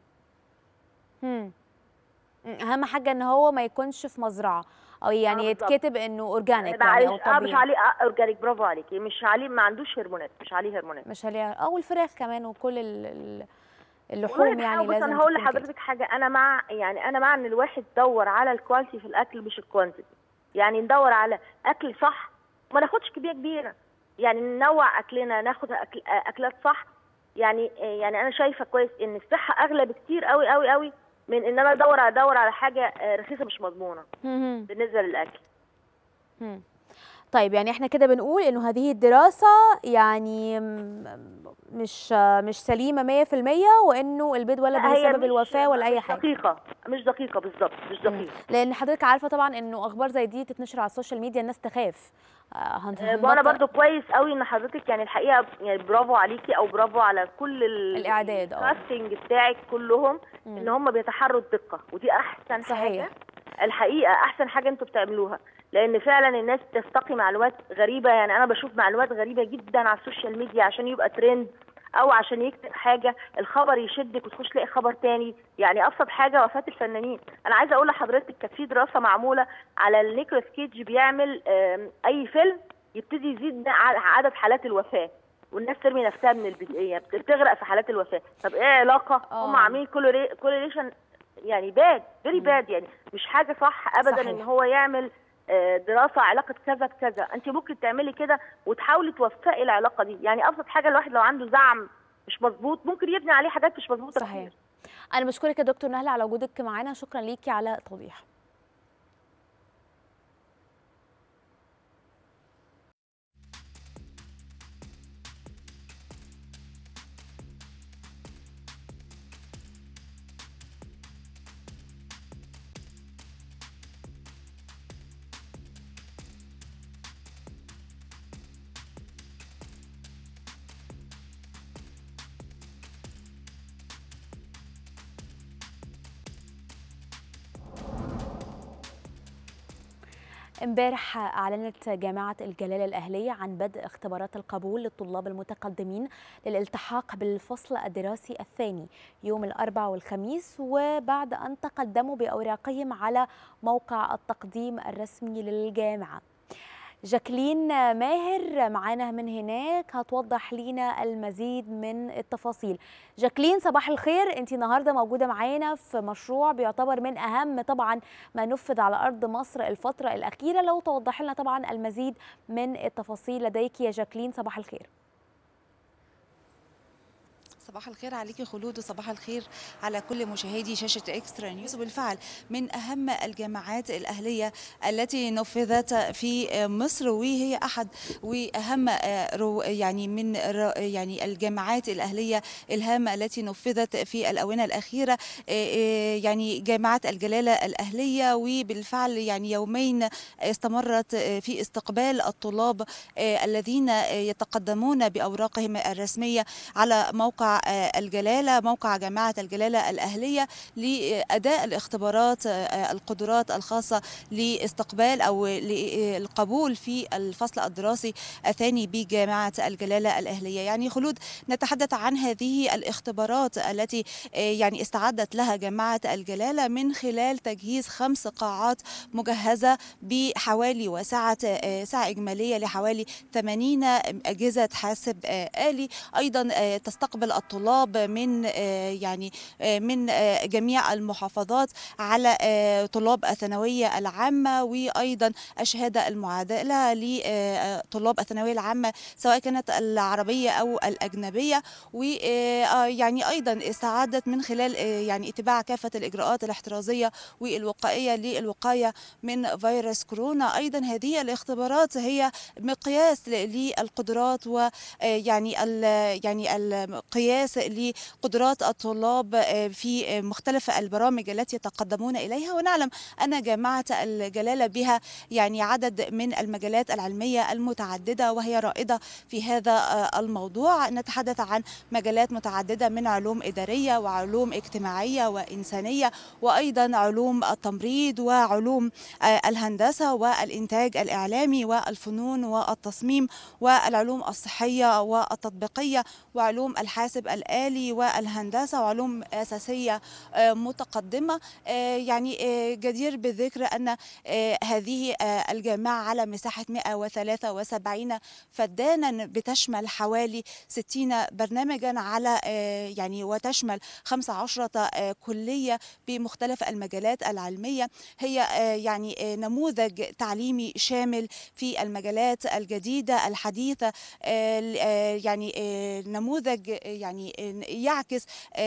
مم. مم. اهم حاجه ان هو ما يكونش في مزرعه او يعني بالظبط. يتكتب انه اورجانيك يعني او معلش اه مش طبيعي عليه آه اورجانيك برافو عليكي مش عليه ما عندوش هرمونات مش عليه هرمونات مش عليها او الفراخ كمان وكل ال- ال- والله اللحوم يعني بحاول- بص لازم انا هقول تكون كده. لحضرتك حاجه انا مع يعني انا مع ان الواحد يدور على الكواليتي في الاكل مش الكوانتيتي يعني ندور على اكل صح وما ناخدش كميه كبيره يعني ننوع اكلنا ناخد أكل اكلات صح يعني يعني انا شايفه كويس ان الصحه اغلى بكتير قوي قوي قوي من ان انا ادور ادور على حاجه آه، رخيصه مش مضمونه مهم. بالنسبه للاكل مم. طيب يعني احنا كده بنقول انه هذه الدراسة يعني م- مش مش سليمة 100% وانه البيض ولا لا، هي بسبب مش- الوفاة ولا اي مش حاجة دقيقه مش دقيقه بالظبط مش دقيقه لان حضرتك عارفة طبعا انه اخبار زي دي تتنشر على السوشيال ميديا الناس تخاف آه، هن- آه، وانا هنبطل- برضو كويس قوي ان حضرتك يعني الحقيقه يعني برافو عليكي او برافو على كل ال- الإعداد، اه. الكاستنج بتاعك كلهم مم. ان هم بيتحروا الدقه ودي احسن صحيح. حاجه الحقيقه احسن حاجه انتوا بتعملوها لان فعلا الناس تستقي معلومات غريبه يعني انا بشوف معلومات غريبه جدا على السوشيال ميديا عشان يبقى ترند او عشان يكتب حاجه الخبر يشدك وتخش تلاقي خبر تاني يعني ابسط حاجه وفاه الفنانين انا عايزه اقول لحضرتك كانت في دراسه معموله على النيكولاس كيدج بيعمل آم، اي فيلم يبتدي يزيد ع- عدد حالات الوفاه والناس ترمي نفسها من البدايه بت- بتغرق في حالات الوفاه طب ايه علاقه آه. هم عاملين كولوريشن يعني باد فيري باد يعني مش حاجه صح ابدا صحيح. ان هو يعمل آه، دراسه علاقه كذا بكذا انت ممكن تعملي كده وتحاولي توفقي العلاقه دي يعني ابسط حاجه الواحد لو عنده زعم مش مظبوط ممكن يبني عليه حاجات مش مظبوطه صحيح كتير. انا بشكرك يا دكتور نهلة على وجودك معانا شكرا ليكي على التوضيح امبارح أعلنت جامعة الجلالة الأهلية عن بدء اختبارات القبول للطلاب المتقدمين للالتحاق بالفصل الدراسي الثاني يوم الأربعاء والخميس وبعد أن تقدموا بأوراقهم على موقع التقديم الرسمي للجامعة جاكلين ماهر معانا من هناك هتوضح لينا المزيد من التفاصيل جاكلين صباح الخير انت النهارده موجوده معانا في مشروع بيعتبر من اهم طبعا ما نفذ على ارض مصر الفتره الاخيره لو توضح لنا طبعا المزيد من التفاصيل لديك يا جاكلين صباح الخير صباح الخير عليكي خلود وصباح الخير على كل مشاهدي شاشة إكسترا نيوز بالفعل من أهم الجامعات الأهلية التي نفذت في مصر وهي أحد وأهم يعني من يعني الجامعات الأهلية الهامة التي نفذت في الآونة الأخيرة يعني جامعة الجلالة الأهلية وبالفعل يعني يومين استمرت في استقبال الطلاب الذين يتقدمون بأوراقهم الرسمية على موقع الجلالة موقع جامعة الجلالة الأهلية لأداء الاختبارات القدرات الخاصة لاستقبال أو للقبول في الفصل الدراسي الثاني بجامعة الجلالة الأهلية يعني خلود نتحدث عن هذه الاختبارات التي يعني استعدت لها جامعة الجلالة من خلال تجهيز خمس قاعات مجهزة بحوالي وسعة سعة إجمالية لحوالي 80 أجهزة حاسب آلي أيضا تستقبل الطلاب من يعني من جميع المحافظات على طلاب الثانوية العامة وأيضا الشهادة المعادلة لطلاب الثانوية العامة سواء كانت العربية أو الأجنبية ويعني أيضا استعدت من خلال يعني اتباع كافة الإجراءات الاحترازية والوقائية للوقاية من فيروس كورونا أيضا هذه الاختبارات هي مقياس للقدرات ويعني يعني القياس لقدرات الطلاب في مختلف البرامج التي يتقدمون اليها ونعلم ان جامعه الجلاله بها يعني عدد من المجالات العلميه المتعدده وهي رائده في هذا الموضوع نتحدث عن مجالات متعدده من علوم اداريه وعلوم اجتماعيه وانسانيه وايضا علوم التمريض وعلوم الهندسه والانتاج الاعلامي والفنون والتصميم والعلوم الصحيه والتطبيقيه وعلوم الحاسب الآلي والهندسة وعلوم أساسية متقدمة يعني جدير بالذكر أن هذه الجامعة على مساحة 173 فدانا بتشمل حوالي 60 برنامجا على يعني وتشمل 15 كلية بمختلف المجالات العلمية هي يعني نموذج تعليمي شامل في المجالات الجديدة الحديثة يعني نموذج يعني يعكس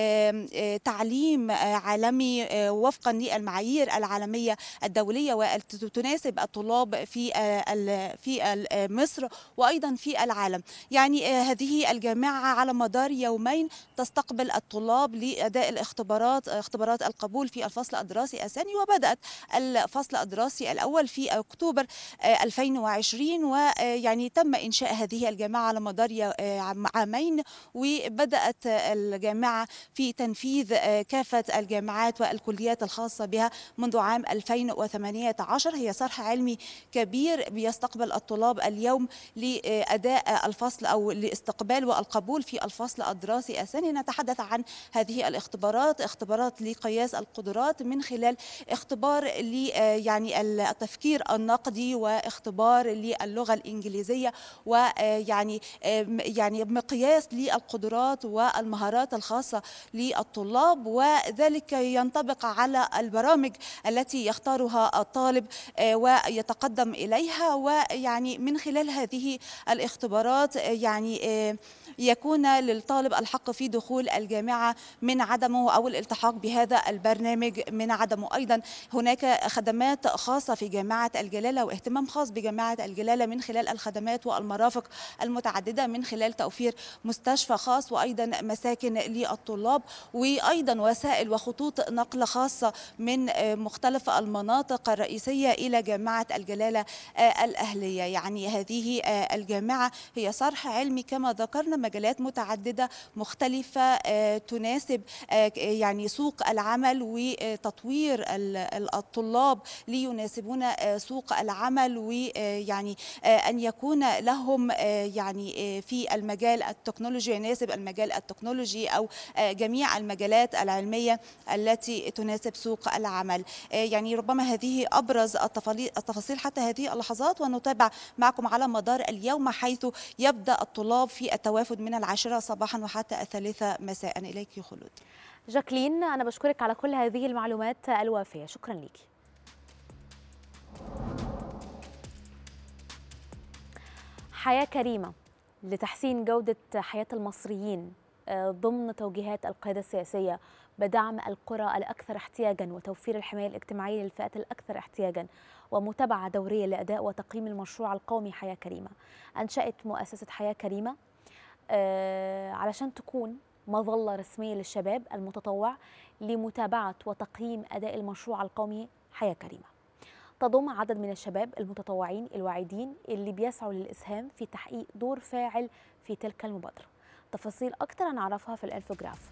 تعليم عالمي وفقا للمعايير العالميه الدوليه وتناسب الطلاب في في مصر وايضا في العالم يعني هذه الجامعه على مدار يومين تستقبل الطلاب لاداء الاختبارات اختبارات القبول في الفصل الدراسي الثاني وبدات الفصل الدراسي الاول في اكتوبر 2020 ويعني تم انشاء هذه الجامعه على مدار عامين وبدات الجامعه في تنفيذ كافه الجامعات والكليات الخاصه بها منذ عام 2018 هي صرح علمي كبير بيستقبل الطلاب اليوم لاداء الفصل او لاستقبال والقبول في الفصل الدراسي الثاني نتحدث عن هذه الاختبارات اختبارات لقياس القدرات من خلال اختبار ل يعني التفكير النقدي واختبار للغه الانجليزيه ويعني يعني مقياس للقدرات والمهارات الخاصه للطلاب وذلك ينطبق على البرامج التي يختارها الطالب ويتقدم اليها ويعني من خلال هذه الاختبارات يعني يكون للطالب الحق في دخول الجامعه من عدمه او الالتحاق بهذا البرنامج من عدمه ايضا هناك خدمات خاصه في جامعه الجلاله واهتمام خاص بجامعه الجلاله من خلال الخدمات والمرافق المتعدده من خلال توفير مستشفى خاص وايضا ايضا مساكن للطلاب وايضا وسائل وخطوط نقل خاصه من مختلف المناطق الرئيسيه الى جامعه الجلاله الاهليه يعني هذه الجامعه هي صرح علمي كما ذكرنا مجالات متعدده مختلفه تناسب يعني سوق العمل وتطوير الطلاب ليناسبون سوق العمل ويعني ان يكون لهم يعني في المجال التكنولوجي يناسب المجال التكنولوجي او جميع المجالات العلميه التي تناسب سوق العمل يعني ربما هذه ابرز التفاصيل حتى هذه اللحظات ونتابع معكم على مدار اليوم حيث يبدا الطلاب في التوافد من العاشره صباحا وحتى الثالثه مساء اليك خلود جاكلين أنا بشكرك على كل هذه المعلومات الوافية شكرا لك حياة كريمة لتحسين جودة حياة المصريين ضمن توجيهات القيادة السياسية بدعم القرى الأكثر احتياجا وتوفير الحماية الاجتماعية للفئات الأكثر احتياجا ومتابعة دورية لأداء وتقييم المشروع القومي حياة كريمة أنشأت مؤسسة حياة كريمة علشان تكون مظلة رسمية للشباب المتطوع لمتابعة وتقييم أداء المشروع القومي حياة كريمة تضم عدد من الشباب المتطوعين الواعدين اللي بيسعوا للإسهام في تحقيق دور فاعل في تلك المبادرة تفاصيل أكتر هنعرفها في الانفوجراف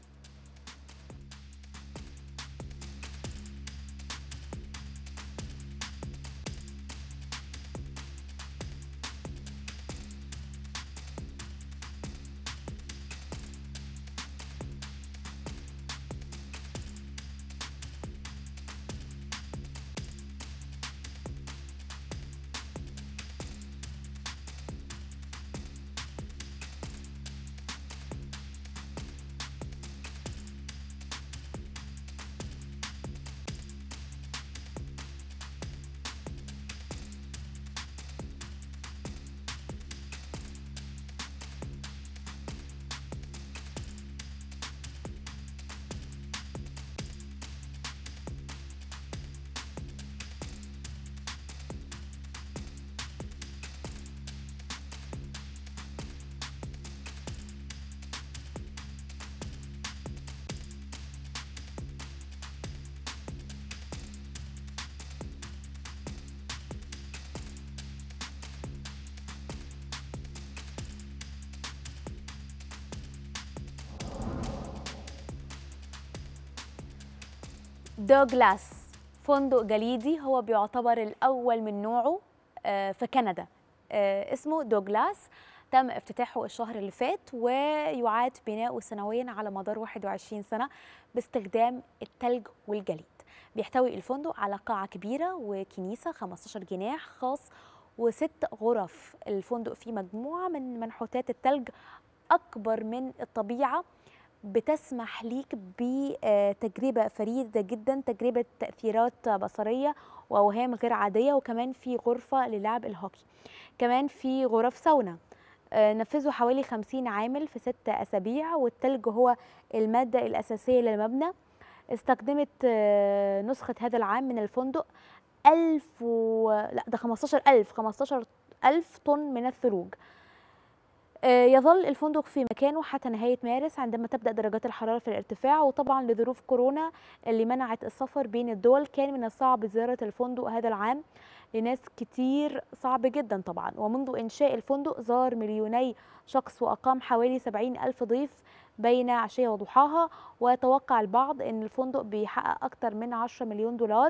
دوغلاس فندق جليدي هو بيعتبر الأول من نوعه في كندا اسمه دوغلاس تم افتتاحه الشهر اللي فات ويعاد بناؤه سنويا على مدار 21 سنة باستخدام التلج والجليد بيحتوي الفندق على قاعة كبيرة وكنيسة 15 جناح خاص وست غرف الفندق فيه مجموعة من منحوتات التلج أكبر من الطبيعة بتسمح ليك بتجربة فريدة جدا تجربة تأثيرات بصرية وأوهام غير عادية وكمان في غرفة للعب الهوكي كمان في غرف ساونا نفذوا حوالي 50 عامل في ست أسابيع والتلج هو المادة الأساسية للمبنى استخدمت نسخة هذا العام من الفندق ألف و... لا ده 15 ألف 15 ألف طن من الثلوج يظل الفندق في مكانه حتى نهاية مارس عندما تبدأ درجات الحرارة في الارتفاع وطبعا لظروف كورونا اللي منعت السفر بين الدول كان من الصعب زيارة الفندق هذا العام لناس كتير صعب جدا طبعا ومنذ إنشاء الفندق زار مليوني شخص وأقام حوالي 70 ألف ضيف بين عشية وضحاها ويتوقع البعض أن الفندق بيحقق أكثر من 10 مليون دولار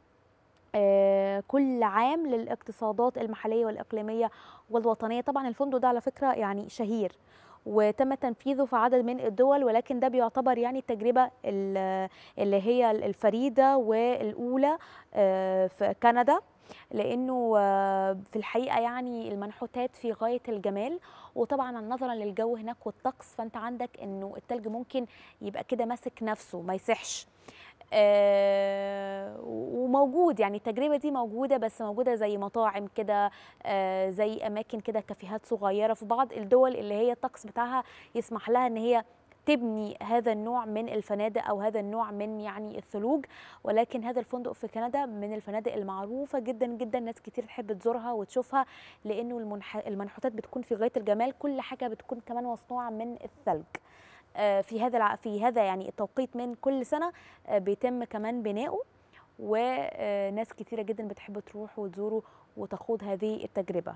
كل عام للاقتصادات المحليه والاقليميه والوطنيه طبعا الفندق ده على فكره يعني شهير وتم تنفيذه في عدد من الدول ولكن ده بيعتبر يعني التجربه اللي هي الفريده والاولى في كندا لانه في الحقيقه يعني المنحوتات في غايه الجمال وطبعا نظرا للجو هناك والطقس فانت عندك انه التلج ممكن يبقى كده ماسك نفسه ما يسحش آه وموجود يعني التجربه دي موجوده بس موجوده زي مطاعم كده آه زي اماكن كده كافيهات صغيره في بعض الدول اللي هي الطقس بتاعها يسمح لها ان هي تبني هذا النوع من الفنادق او هذا النوع من يعني الثلوج ولكن هذا الفندق في كندا من الفنادق المعروفه جدا جدا ناس كتير تحب تزورها وتشوفها لانه المنح... المنحوتات بتكون في غايه الجمال كل حاجه بتكون كمان مصنوعه من الثلج آه، في هذا الع- في هذا يعني التوقيت من كل سنه آه، بيتم كمان بناؤه وناس كتيره جدا بتحب تروح وتزوره وتخوض هذه التجربه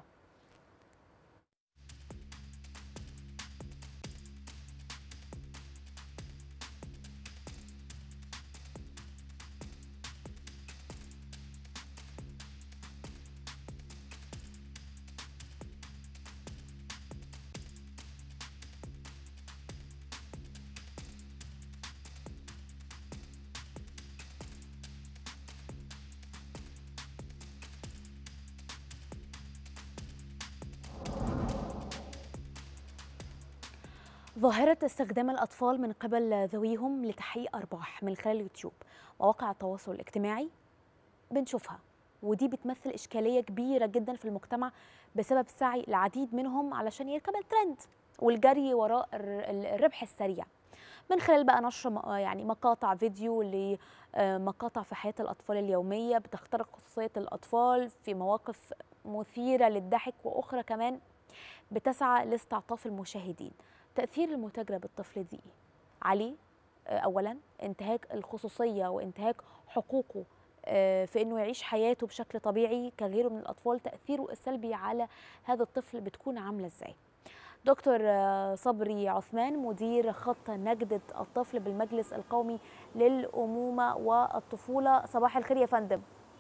ظاهرة استخدام الأطفال من قبل ذويهم لتحقيق أرباح من خلال اليوتيوب مواقع التواصل الاجتماعي بنشوفها ودي بتمثل إشكالية كبيرة جدا في المجتمع بسبب سعي العديد منهم علشان يركب الترند والجري وراء الر- ال- الربح السريع من خلال بقى نشر م- يعني مقاطع فيديو لمقاطع في حياة الأطفال اليومية بتخترق خصوصية الأطفال في مواقف مثيرة للضحك وأخرى كمان بتسعى لاستعطاف المشاهدين تأثير المتاجرة بالطفل دي إيه؟ عليه آه، أولا انتهاك الخصوصية وانتهاك حقوقه آه، في انه يعيش حياته بشكل طبيعي كغيره من الاطفال تاثيره السلبي على هذا الطفل بتكون عامله ازاي دكتور آه، صبري عثمان مدير خط نجدة الطفل بالمجلس القومي للأمومة والطفولة صباح الخير يا فندم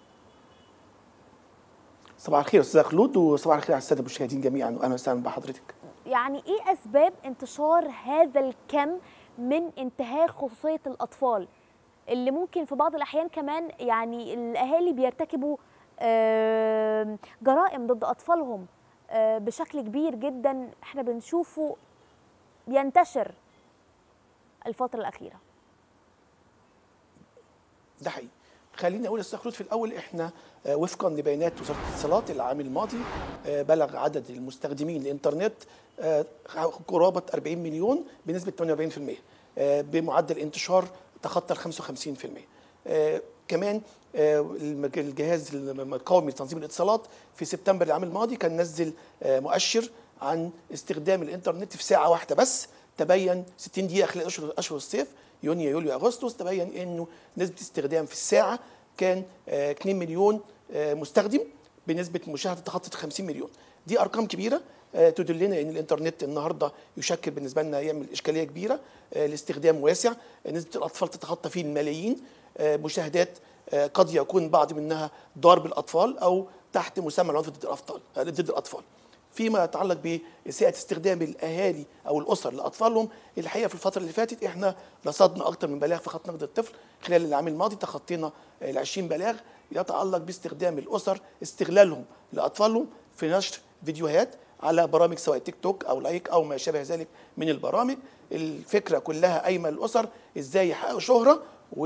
صباح الخير استاذ خلود وصباح الخير على الساده المشاهدين جميعا واهلا وسهلا بحضرتك يعني ايه اسباب انتشار هذا الكم من انتهاك خصوصيه الاطفال اللي ممكن في بعض الاحيان كمان يعني الاهالي بيرتكبوا آم، جرائم ضد اطفالهم آه، بشكل كبير جدا احنا بنشوفه بينتشر الفتره الاخيره ده حقيقي خليني اقول يا استاذ خلود في الاول احنا آه، وفقا لبيانات وزاره الاتصالات العام الماضي آه، بلغ عدد المستخدمين الانترنت آه، قرابه 40 مليون بنسبه 48% آه، بمعدل انتشار تخطى ال 55% آه، كمان آه، المج- الجهاز القومي لتنظيم الاتصالات في سبتمبر العام الماضي كان نزل آه، مؤشر عن استخدام الانترنت في ساعه واحده بس تبين 60 دقيقه خلال اشهر اشهر الصيف يونيو يوليو اغسطس تبين انه نسبه استخدام في الساعه كان آه، 2 مليون آه، مستخدم بنسبه مشاهده تخطت 50 مليون دي ارقام كبيره آه، تدلنا ان الانترنت النهارده يشكل بالنسبه لنا يعمل اشكاليه كبيره آه، لاستخدام واسع آه، نسبه الاطفال تتخطى فيه الملايين آه، مشاهدات آه، قد يكون بعض منها ضرب الاطفال او تحت مسمى العنف ضد الاطفال آه، ضد الاطفال فيما يتعلق بإساءة استخدام الأهالي أو الأسر لأطفالهم الحقيقة في الفترة اللي فاتت إحنا رصدنا أكثر من بلاغ في خط نقد الطفل خلال العام الماضي تخطينا ال 20 بلاغ يتعلق باستخدام الأسر استغلالهم لأطفالهم في نشر فيديوهات على برامج سواء تيك توك أو لايك أو ما شابه ذلك من البرامج الفكرة كلها قايمة للأسر إزاي يحققوا شهرة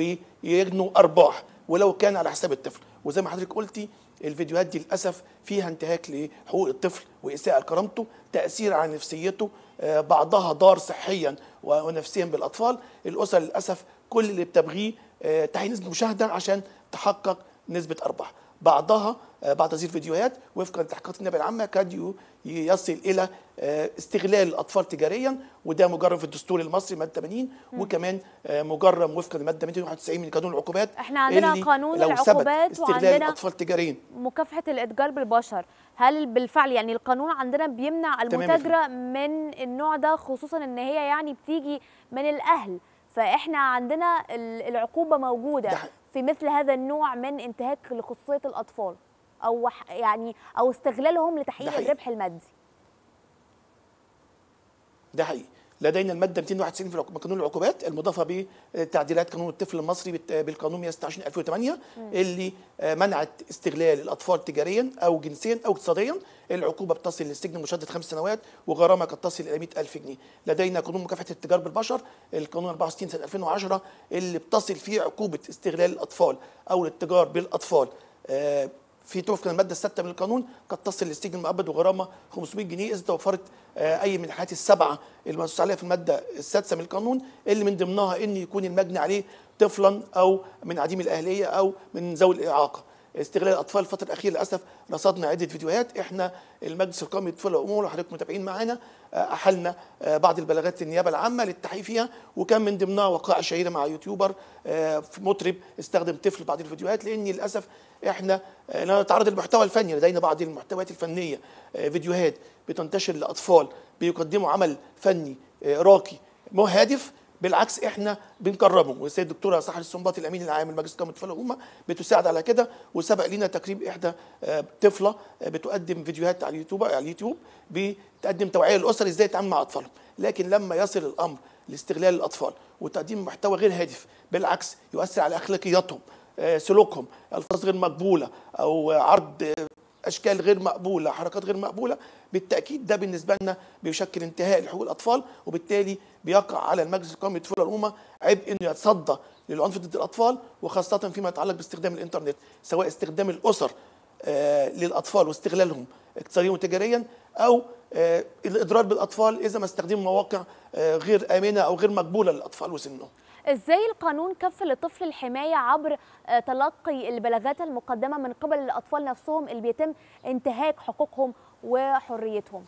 ويجنوا أرباح ولو كان على حساب الطفل وزي ما حضرتك قلتي الفيديوهات دي للاسف فيها انتهاك لحقوق الطفل واساءه لكرامته تاثير على نفسيته آه، بعضها ضار صحيا و- ونفسيا بالاطفال الاسر للاسف كل اللي بتبغيه آه، تحقيق نسبه مشاهده عشان تحقق نسبه ارباح بعضها آه، بعض هذه الفيديوهات وفقا لتحقيقات النيابه العامه قد ي- يصل الى آه، استغلال الاطفال تجاريا وده مجرم في الدستور المصري ماده 80 مم. وكمان آه، مجرم وفقا لماده 291 من قانون العقوبات احنا عندنا اللي قانون لو ثبت العقوبات استغلال وعندنا الاطفال تجاريا مكافحه الاتجار بالبشر هل بالفعل يعني القانون عندنا بيمنع تمام يا المتاجره من النوع ده خصوصا ان هي يعني بتيجي من الاهل فاحنا عندنا ال- العقوبه موجوده في مثل هذا النوع من انتهاك لخصوصيه الاطفال او ح- يعني او استغلالهم لتحقيق حقيقي. الربح المادي ده حقيقي لدينا الماده 291 في العق- قانون العقوبات المضافه بتعديلات قانون الطفل المصري بالت- بالقانون 126 2008 مم. اللي آه، منعت استغلال الاطفال تجاريا او جنسيا او اقتصاديا العقوبه بتصل للسجن مشدد خمس سنوات وغرامه قد تصل الى 100000 جنيه لدينا قانون مكافحه التجار بالبشر القانون 64 سنه 2010 اللي بتصل فيه عقوبه استغلال الاطفال او الاتجار بالاطفال آه، في وفقا للماده السادسه من القانون قد تصل للسجن المؤبد وغرامه 500 جنيه اذا توفرت آه، اي من الحالات السبعه المنصوص عليها في الماده السادسه من القانون اللي من ضمنها ان يكون المجني عليه طفلا او من عديم الاهليه او من ذوي الاعاقه استغلال الاطفال الفتره الاخيره للاسف رصدنا عده فيديوهات احنا المجلس القومي للطفوله والامور وحضرتك متابعين معانا آه، احلنا آه، بعض البلاغات للنيابه العامه للتحقيق فيها وكان من ضمنها وقائع شهيره مع يوتيوبر آه، في مطرب استخدم طفل في بعض الفيديوهات لان للاسف احنا آه، لا نتعرض للمحتوى الفني لدينا بعض المحتويات الفنيه آه، فيديوهات بتنتشر لاطفال بيقدموا عمل فني آه، راقي مو هادف بالعكس احنا بنكرمه والسيد الدكتوره سحر السنباطي الامين العام لمجلس قومي الطفوله والامه بتساعد على كده وسبق لنا تكريم احدى آه، طفله آه، بتقدم فيديوهات على اليوتيوب على اليوتيوب بتقدم توعيه للاسر ازاي يتعامل مع اطفالهم لكن لما يصل الامر لاستغلال الاطفال وتقديم محتوى غير هادف بالعكس يؤثر على اخلاقياتهم آه، سلوكهم الفاظ غير مقبوله او عرض آه، اشكال غير مقبوله حركات غير مقبوله بالتاكيد ده بالنسبه لنا بيشكل انتهاء لحقوق الاطفال وبالتالي بيقع على المجلس القومي للطفوله والامومه عبء انه يتصدى للعنف ضد الاطفال وخاصه فيما يتعلق باستخدام الانترنت سواء استخدام الاسر آه، للاطفال واستغلالهم اقتصاديا وتجاريا او آه، الاضرار بالاطفال اذا ما استخدموا مواقع آه، غير امنه او غير مقبوله للاطفال وسنهم ازاي القانون كفل للطفل الحمايه عبر آه، تلقي البلاغات المقدمه من قبل الاطفال نفسهم اللي بيتم انتهاك حقوقهم وحريتهم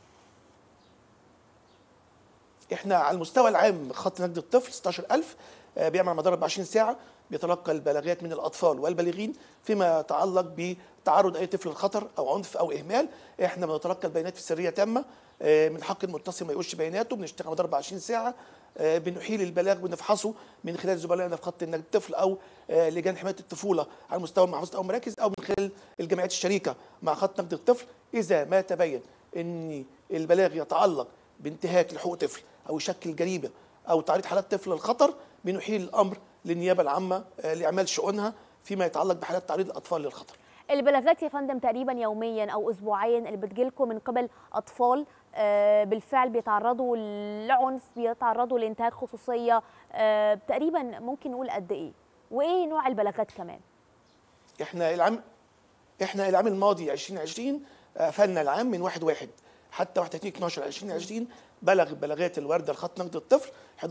احنا على المستوى العام خط نجد الطفل 16000 آه، بيعمل على مدار 24 ساعه بيتلقى البلاغات من الاطفال والبالغين فيما يتعلق بتعرض اي طفل للخطر او عنف او اهمال احنا بنتلقى البيانات في سريه تامه آه، من حق المتصل ما يقولش بياناته بنشتغل على مدار 24 ساعه آه، بنحيل البلاغ بنفحصه من خلال زملائنا في خط النجد الطفل او آه، لجان حمايه الطفوله على مستوى المحافظات او المراكز او من خلال الجمعيات الشريكه مع خط نجد الطفل اذا ما تبين ان البلاغ يتعلق بانتهاك لحقوق طفل او يشكل جريمه او تعريض حالات طفل للخطر بنحيل الامر للنيابه العامه آه، لاعمال شؤونها فيما يتعلق بحالات تعريض الاطفال للخطر البلاغات يا فندم تقريبا يوميا او اسبوعيا اللي بتجيلكم من قبل اطفال آه، بالفعل بيتعرضوا لعنف بيتعرضوا لانتهاك خصوصيه آه، تقريبا ممكن نقول قد ايه وايه نوع البلاغات كمان احنا العام احنا العام الماضي 2020 قفلنا العام من 1 1 حتى 31 12 2020 بلغ بلاغات الوارده لخط نقد الطفل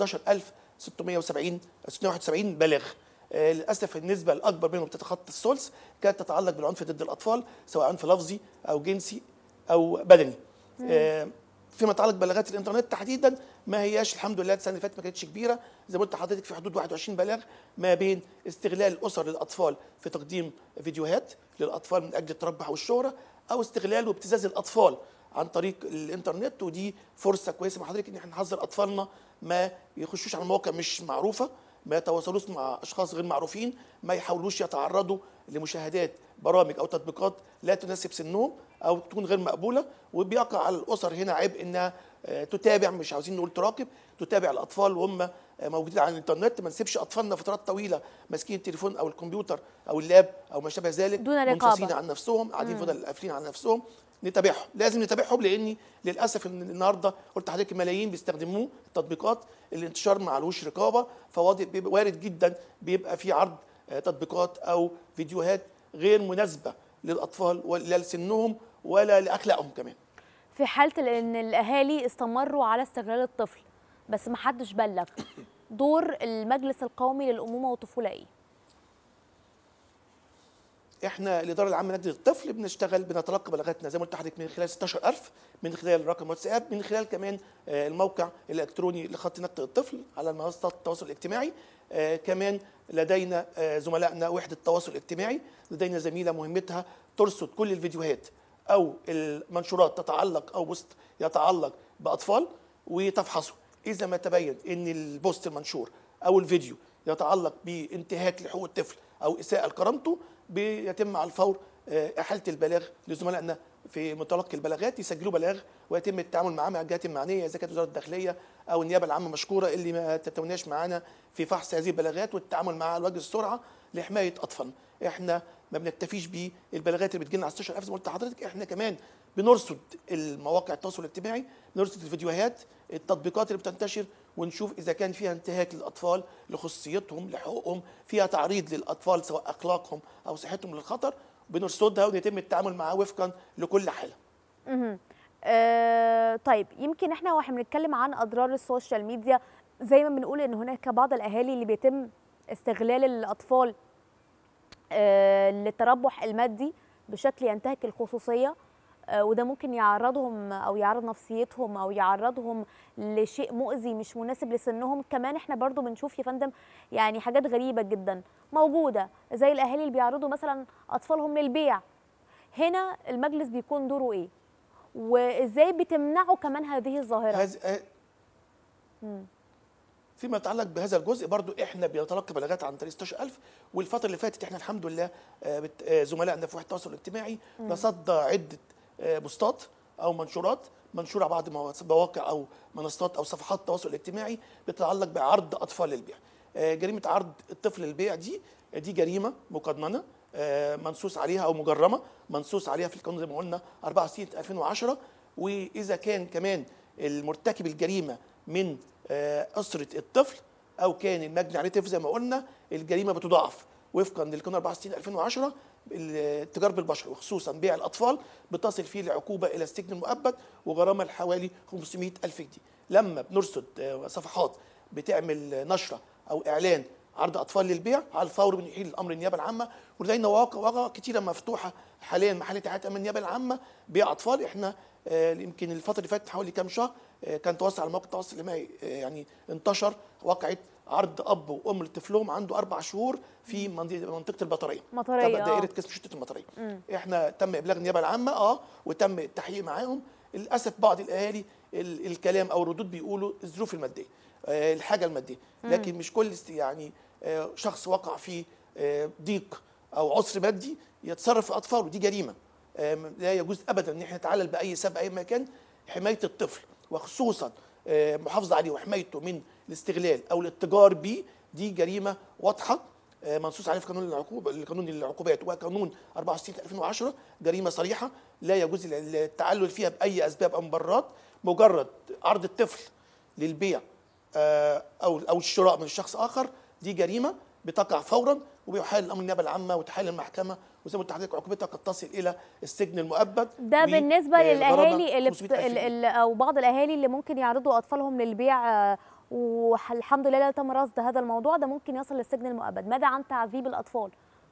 11670 671 بلاغ آه، للاسف النسبه الاكبر منهم بتتخطى الثلث كانت تتعلق بالعنف ضد الاطفال سواء عنف لفظي او جنسي او بدني آه، فيما يتعلق ببلاغات الانترنت تحديدا ما هياش الحمد لله السنه اللي فاتت ما كانتش كبيره زي ما قلت لحضرتك في حدود 21 بلاغ ما بين استغلال الاسر للاطفال في تقديم فيديوهات للاطفال من اجل التربح والشهره او استغلال وابتزاز الاطفال عن طريق الانترنت ودي فرصه كويسه مع حضرتك ان احنا نحذر اطفالنا ما يخشوش على مواقع مش معروفه ما يتواصلوش مع اشخاص غير معروفين ما يحاولوش يتعرضوا لمشاهدات برامج او تطبيقات لا تناسب سنهم او تكون غير مقبوله وبيقع على الاسر هنا عبء انها آه، تتابع مش عاوزين نقول تراقب تتابع الاطفال وهم آه، موجودين على الانترنت ما نسيبش اطفالنا فترات طويله ماسكين التليفون او الكمبيوتر او اللاب او ما شابه ذلك دون رقابة. منفصلين عن نفسهم قاعدين مم. فضل قافلين على نفسهم نتابعهم لازم نتابعهم لاني للاسف إن النهارده قلت لحضرتك ملايين بيستخدموه التطبيقات الانتشار ما عليهوش رقابه فواضح بيبقى وارد جدا بيبقى في عرض آه، تطبيقات او فيديوهات غير مناسبه للاطفال ولا لسنهم ولا لاخلاقهم كمان في حاله ان الاهالي استمروا على استغلال الطفل بس ما حدش بلغ دور المجلس القومي للامومه والطفوله ايه احنا الاداره العامه لنجده الطفل بنشتغل بنتلقى بلاغاتنا زي ما قلت لحضرتك من خلال 16000 من خلال رقم واتساب من خلال كمان آه، الموقع الالكتروني لخط نجده الطفل على منصات التواصل الاجتماعي آه، كمان لدينا آه، زملائنا وحده التواصل الاجتماعي لدينا زميله مهمتها ترصد كل الفيديوهات او المنشورات تتعلق او بوست يتعلق باطفال وتفحصه اذا ما تبين ان البوست المنشور او الفيديو يتعلق بانتهاك لحقوق الطفل او اساءه لكرامته بيتم على الفور آه، احاله البلاغ لزملائنا في متلقي البلاغات يسجلوا بلاغ ويتم التعامل معاه مع الجهات المعنيه اذا كانت وزاره الداخليه او النيابه العامه مشكوره اللي ما تتوناش معانا في فحص هذه البلاغات والتعامل معها على وجه السرعه لحمايه اطفالنا احنا ما بنكتفيش بالبلاغات اللي بتجيلنا على 16000 زي ما قلت لحضرتك احنا كمان بنرصد المواقع التواصل الاجتماعي نرصد الفيديوهات التطبيقات اللي بتنتشر ونشوف اذا كان فيها انتهاك للاطفال لخصوصيتهم لحقوقهم فيها تعريض للاطفال سواء اخلاقهم او صحتهم للخطر بنرصدها ويتم التعامل معها وفقا لكل حاله مهم. آه طيب يمكن احنا واحنا بنتكلم عن اضرار السوشيال ميديا زي ما بنقول ان هناك بعض الاهالي اللي بيتم استغلال الاطفال آه، للتربح المادي بشكل ينتهك الخصوصيه آه، وده ممكن يعرضهم او يعرض نفسيتهم او يعرضهم لشيء مؤذي مش مناسب لسنهم كمان احنا برضو بنشوف يا فندم يعني حاجات غريبه جدا موجوده زي الاهالي اللي بيعرضوا مثلا اطفالهم للبيع هنا المجلس بيكون دوره ايه وازاي بتمنعوا كمان هذه الظاهره هذه آه، مم. فيما يتعلق بهذا الجزء برضو احنا بنتلقى بلاغات عن طريق 16000 والفتره اللي فاتت احنا الحمد لله آه، بت- آه، زملائنا في وحده التواصل الاجتماعي مم. رصدنا عده آه، بوستات او منشورات منشوره على بعض موا- مواقع او منصات او صفحات التواصل الاجتماعي بتتعلق بعرض اطفال للبيع آه، جريمه عرض الطفل للبيع دي دي جريمه مقننه آه، منصوص عليها او مجرمه منصوص عليها في القانون زي ما قلنا 64 2010 واذا كان كمان المرتكب الجريمه من آه، اسره الطفل او كان المجني عليه طفل زي ما قلنا الجريمه بتضاعف وفقا للقانون 64 2010 التجار بالبشر وخصوصا بيع الاطفال بتصل فيه العقوبه الى السجن المؤبد وغرامه لحوالي 500 الف جنيه لما بنرصد آه، صفحات بتعمل نشره او اعلان عرض اطفال للبيع على الفور بنحيل الامر النيابه العامه ولدينا مواقع مواقع كتيره مفتوحه حاليا محل تحقيقات امن النيابه العامه بيع اطفال احنا آه، يمكن الفتره اللي فاتت حوالي كام شهر آه، كان تواصل على مواقع التواصل الاجتماعي آه، يعني انتشر واقعه عرض اب وام لطفلهم عنده اربع شهور في منطقه منطقة البطريه مطرية، تبع آه. دائره قسم شرطه المطريه مم. احنا تم ابلاغ النيابه العامه اه وتم التحقيق معاهم للاسف بعض الاهالي ال- الكلام او الردود بيقولوا الظروف الماديه آه، الحاجه الماديه مم. لكن مش كل است- يعني آه، شخص وقع في آه، ضيق او عسر مادي يتصرف في اطفاله دي جريمه آم، لا يجوز ابدا ان احنا نتعلل باي سبب اي مكان حمايه الطفل وخصوصا آه، محافظه عليه وحمايته من الاستغلال او الاتجار به دي جريمه واضحه آه، منصوص عليه في قانون العقوبه قانون العقوبات وقانون 64 2010 جريمه صريحه لا يجوز التعلل فيها باي اسباب او مبررات مجرد عرض الطفل للبيع آه، او او الشراء من شخص اخر دي جريمه بتقع فورا وبيحال الامر النيابه العامه وتحال المحكمه وزي ما قلت لحضرتك عقوبتها قد تصل الى السجن المؤبد ده و- بالنسبه آه، للاهالي اللي 500 بت... ألف ال- جنيه. ال- او بعض الاهالي اللي ممكن يعرضوا اطفالهم للبيع آه، والحمد لله لا تم رصد هذا الموضوع ده ممكن يصل للسجن المؤبد ماذا عن تعذيب الاطفال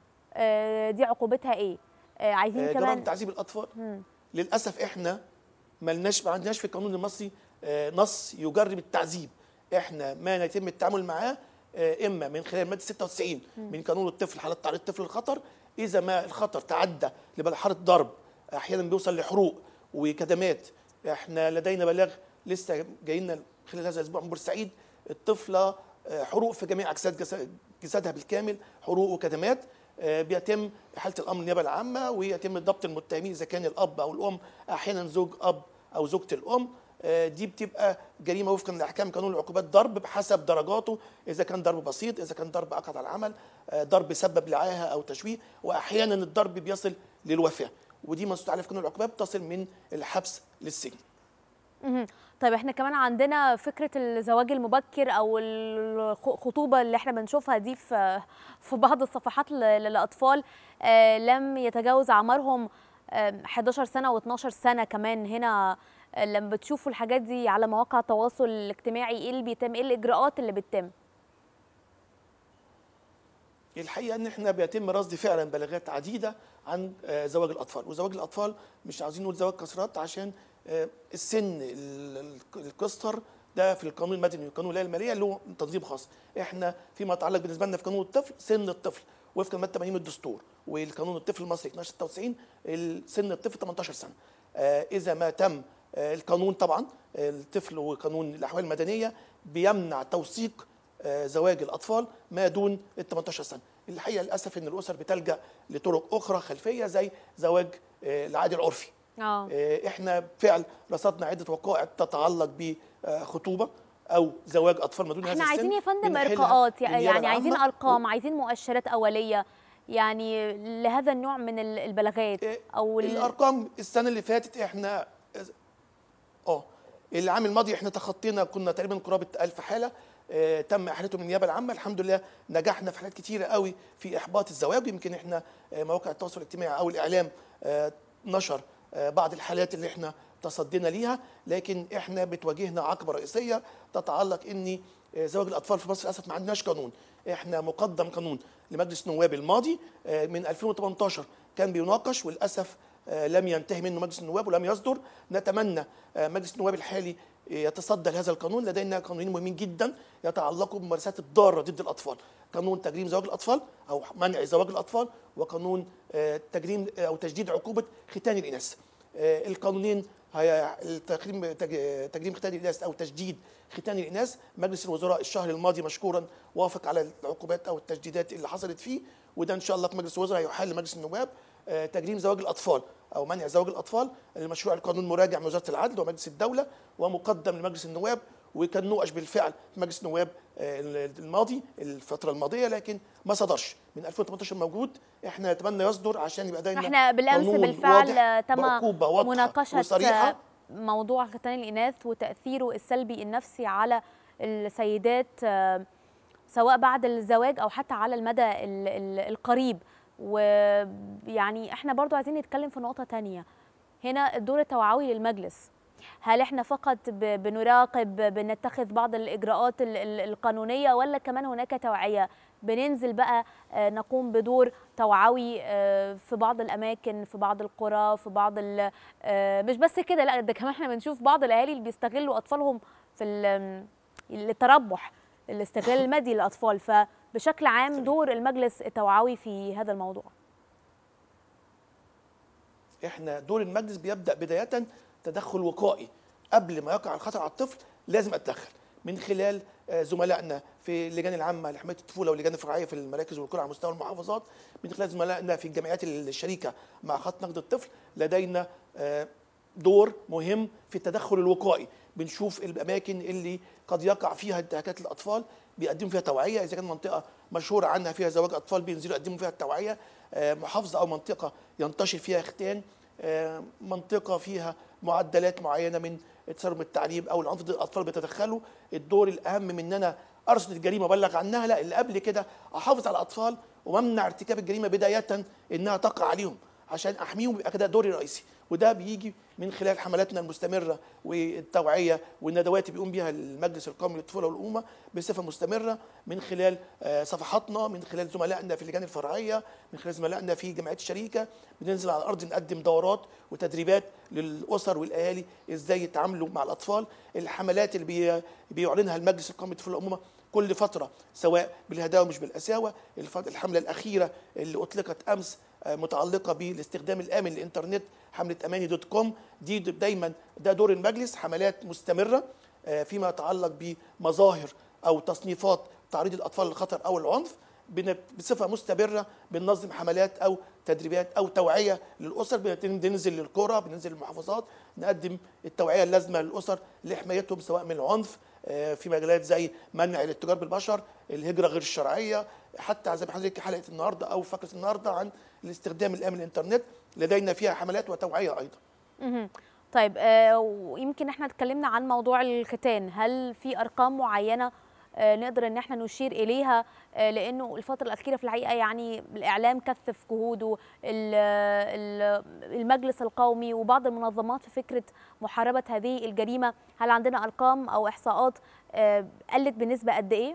آه، دي عقوبتها ايه آه، عايزين آه، جرائم كمان تعذيب الاطفال مم. للاسف احنا ملناش ما عندناش في القانون المصري آه، نص يجرم التعذيب احنا ما يتم التعامل معاه آه، اما من خلال ماده 96 مم. من قانون الطفل حالات تعريض الطفل للخطر اذا ما الخطر تعدى لمرحله ضرب احيانا بيوصل لحروق وكدمات احنا لدينا بلاغ لسه جاي لنا خلال هذا الاسبوع من بورسعيد الطفله آه، حروق في جميع اجساد جس- جسدها بالكامل حروق وكدمات آه، بيتم حاله الامر النيابه العامه ويتم ضبط المتهمين اذا كان الاب او الام احيانا زوج اب او زوجه الام آه، دي بتبقى جريمه وفقا لاحكام قانون العقوبات ضرب بحسب درجاته اذا كان ضرب بسيط اذا كان ضرب اقعد على العمل آه، ضرب سبب لعاهه او تشويه واحيانا الضرب بيصل للوفاه ودي منصوص عليها في قانون العقوبات بتصل من الحبس للسجن مهم. طيب احنا كمان عندنا فكره الزواج المبكر او الخطوبه اللي احنا بنشوفها دي في في بعض الصفحات ل- للاطفال آه، لم يتجاوز اعمارهم آه، 11 سنه و12 سنه كمان هنا آه، لما بتشوفوا الحاجات دي على مواقع التواصل الاجتماعي ايه اللي بيتم ايه الاجراءات اللي بتتم الحقيقه ان احنا بيتم رصد فعلا بلاغات عديده عن آه، زواج الاطفال وزواج الاطفال مش عاوزين نقول زواج كسرات عشان آه، السن ال- ال- القصر ده في القانون المدني والقانون الولايه الماليه له تنظيم خاص احنا فيما يتعلق بالنسبه لنا في قانون الطفل سن الطفل وفقا لماده 80 من الدستور والقانون الطفل المصري 1296 سن الطفل 18 سنه آه، اذا ما تم آه، القانون طبعا آه، الطفل وقانون الاحوال المدنيه بيمنع توثيق آه، زواج الاطفال ما دون ال 18 سنه الحقيقه للاسف ان الاسر بتلجا لطرق اخرى خلفيه زي زواج آه، العادي العرفي اه آه، احنا بالفعل رصدنا عده وقائع تتعلق بخطوبه او زواج اطفال ما دون هذا احنا السن عايزين يا فندم بنحيلها ارقاءات للنيابة يعني عايزين العامة. ارقام عايزين مؤشرات اوليه يعني لهذا النوع من ال- البلاغات او ال- الارقام السنه اللي فاتت احنا اه العام الماضي احنا تخطينا كنا تقريبا قرابه 1000 حاله آه تم احالتهم من النيابه العامه الحمد لله نجحنا في حالات كتيره قوي في احباط الزواج يمكن احنا آه مواقع التواصل الاجتماعي او الاعلام آه نشر آه بعض الحالات اللي احنا تصدينا ليها لكن احنا بتواجهنا عقبه رئيسيه تتعلق ان آه، زواج الاطفال في مصر للاسف ما عندناش قانون احنا مقدم قانون لمجلس النواب الماضي آه، من 2018 كان بيناقش وللاسف آه، لم ينتهي منه مجلس النواب ولم يصدر نتمنى آه، مجلس النواب الحالي يتصدى لهذا القانون لدينا قانونين مهمين جدا يتعلقوا بممارسات الضاره ضد الاطفال قانون تجريم زواج الاطفال او منع زواج الاطفال وقانون آه، تجريم او تجديد عقوبه ختان الاناث آه، القانونين هي التجريم تج- تجريم ختان الاناث او تجديد ختان الاناث مجلس الوزراء الشهر الماضي مشكورا وافق على العقوبات او التجديدات اللي حصلت فيه وده ان شاء الله في مجلس الوزراء هيحل لمجلس النواب آه، تجريم زواج الاطفال او منع زواج الاطفال المشروع القانون مراجع من وزاره العدل ومجلس الدوله ومقدم لمجلس النواب وكان نوقش بالفعل في مجلس النواب آه، الماضي الفتره الماضيه لكن ما صدرش من 2018 موجود احنا نتمنى يصدر عشان يبقى دايما احنا بالامس قانون بالفعل واضح تم بعقوبة واضحة مناقشه وصريحة. موضوع ختان الاناث وتاثيره السلبي النفسي على السيدات آه، سواء بعد الزواج او حتى على المدى ال- ال- القريب ويعني احنا برضو عايزين نتكلم في نقطه تانية هنا الدور التوعوي للمجلس هل احنا فقط ب- بنراقب بنتخذ بعض الاجراءات ال- ال- القانونيه ولا كمان هناك توعيه بننزل بقى آه، نقوم بدور توعوي آه، في بعض الاماكن في بعض القرى في بعض ال- آه، مش بس كده لا ده كمان احنا بنشوف بعض الاهالي اللي بيستغلوا اطفالهم في ال- التربح الاستغلال المادي للاطفال فبشكل عام دور المجلس التوعوي في هذا الموضوع احنا دور المجلس بيبدا بدايه تدخل وقائي قبل ما يقع الخطر على الطفل لازم اتدخل من خلال آه، زملائنا في اللجان العامه لحمايه الطفوله واللجان الفرعيه في المراكز والقرى على مستوى المحافظات من خلال زملائنا في الجمعيات الشريكه مع خط نقد الطفل لدينا آه، دور مهم في التدخل الوقائي بنشوف الاماكن اللي قد يقع فيها انتهاكات الاطفال بيقدموا فيها توعيه اذا كان منطقه مشهوره عنها فيها زواج اطفال بينزلوا يقدموا فيها التوعيه آه، محافظه او منطقه ينتشر فيها ختان آه، منطقه فيها معدلات معينه من تسرب التعليم او العنف ضد الاطفال بيتدخلوا الدور الاهم من ان انا ارصد الجريمه وابلغ عنها لا اللي قبل كده احافظ على الاطفال وممنع ارتكاب الجريمه بدايه انها تقع عليهم عشان احميهم يبقى كده دوري الرئيسي وده بيجي من خلال حملاتنا المستمره والتوعيه والندوات اللي بيقوم بيها المجلس القومي للطفوله والامومه بصفه مستمره من خلال آه، صفحاتنا من خلال زملائنا في اللجان الفرعيه من خلال زملائنا في جمعيات الشريكه بننزل على الارض نقدم دورات وتدريبات للاسر والاهالي ازاي يتعاملوا مع الاطفال الحملات اللي بي- بيعلنها المجلس القومي للطفوله والامومه كل فتره سواء بالهداوه مش بالقساوه الف- الحمله الاخيره اللي اطلقت امس آه، متعلقه بالاستخدام الامن للانترنت حمله اماني دوت كوم دي د- دايما ده دور المجلس حملات مستمره آه، فيما يتعلق بمظاهر او تصنيفات تعريض الاطفال للخطر او العنف بن- بصفه مستمره بننظم حملات او تدريبات او توعيه للاسر بن- بننزل للقرى بننزل للمحافظات نقدم التوعيه اللازمه للاسر لحمايتهم سواء من العنف آه، في مجالات زي منع الاتجار بالبشر الهجره غير الشرعيه حتى زي ما حضرتك حلقه النهارده او فقره النهارده عن الاستخدام الامن الانترنت لدينا فيها حملات وتوعيه ايضا مهم. طيب آه، ويمكن احنا اتكلمنا عن موضوع الختان هل في ارقام معينه آه، نقدر ان احنا نشير اليها آه، لانه الفتره الاخيره في الحقيقه يعني الاعلام كثف جهوده ال- ال- المجلس القومي وبعض المنظمات في فكره محاربه هذه الجريمه هل عندنا ارقام او احصاءات آه، قلت بنسبه قد ايه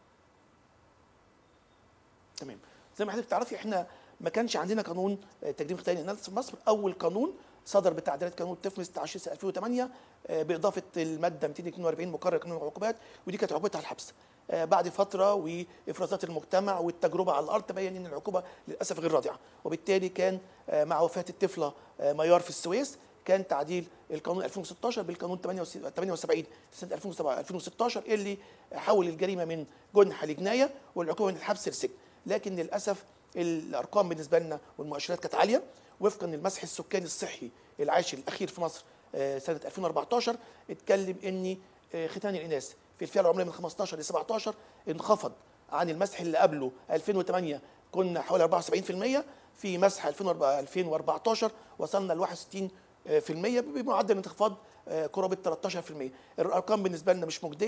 تمام زي ما حضرتك تعرفي احنا ما كانش عندنا قانون آه، تجريم ختان الاناث في مصر اول قانون صدر بتعديلات قانون الطفل 16 سنه 2008 آه، باضافه الماده 242 مقرر قانون العقوبات ودي كانت عقوبتها الحبس آه، بعد فتره وافرازات المجتمع والتجربه على الارض تبين ان العقوبه للاسف غير رادعه وبالتالي كان آه، مع وفاه الطفله آه، ميار في السويس كان تعديل القانون 2016 بالقانون 78 سنه 2016 اللي حول الجريمه من جنحه لجنايه والعقوبه من الحبس للسجن لكن للاسف الارقام بالنسبه لنا والمؤشرات كانت عاليه وفقا للمسح السكاني الصحي العاشر الاخير في مصر آه، سنه 2014 اتكلم ان آه، ختان الاناث في الفئه العمريه من 15 ل 17 انخفض عن المسح اللي قبله 2008 كنا حوالي 74% في مسح 2004 2014 وصلنا ل 61 في المية بمعدل انخفاض آه، قرابه 13% الارقام بالنسبه لنا مش مجديه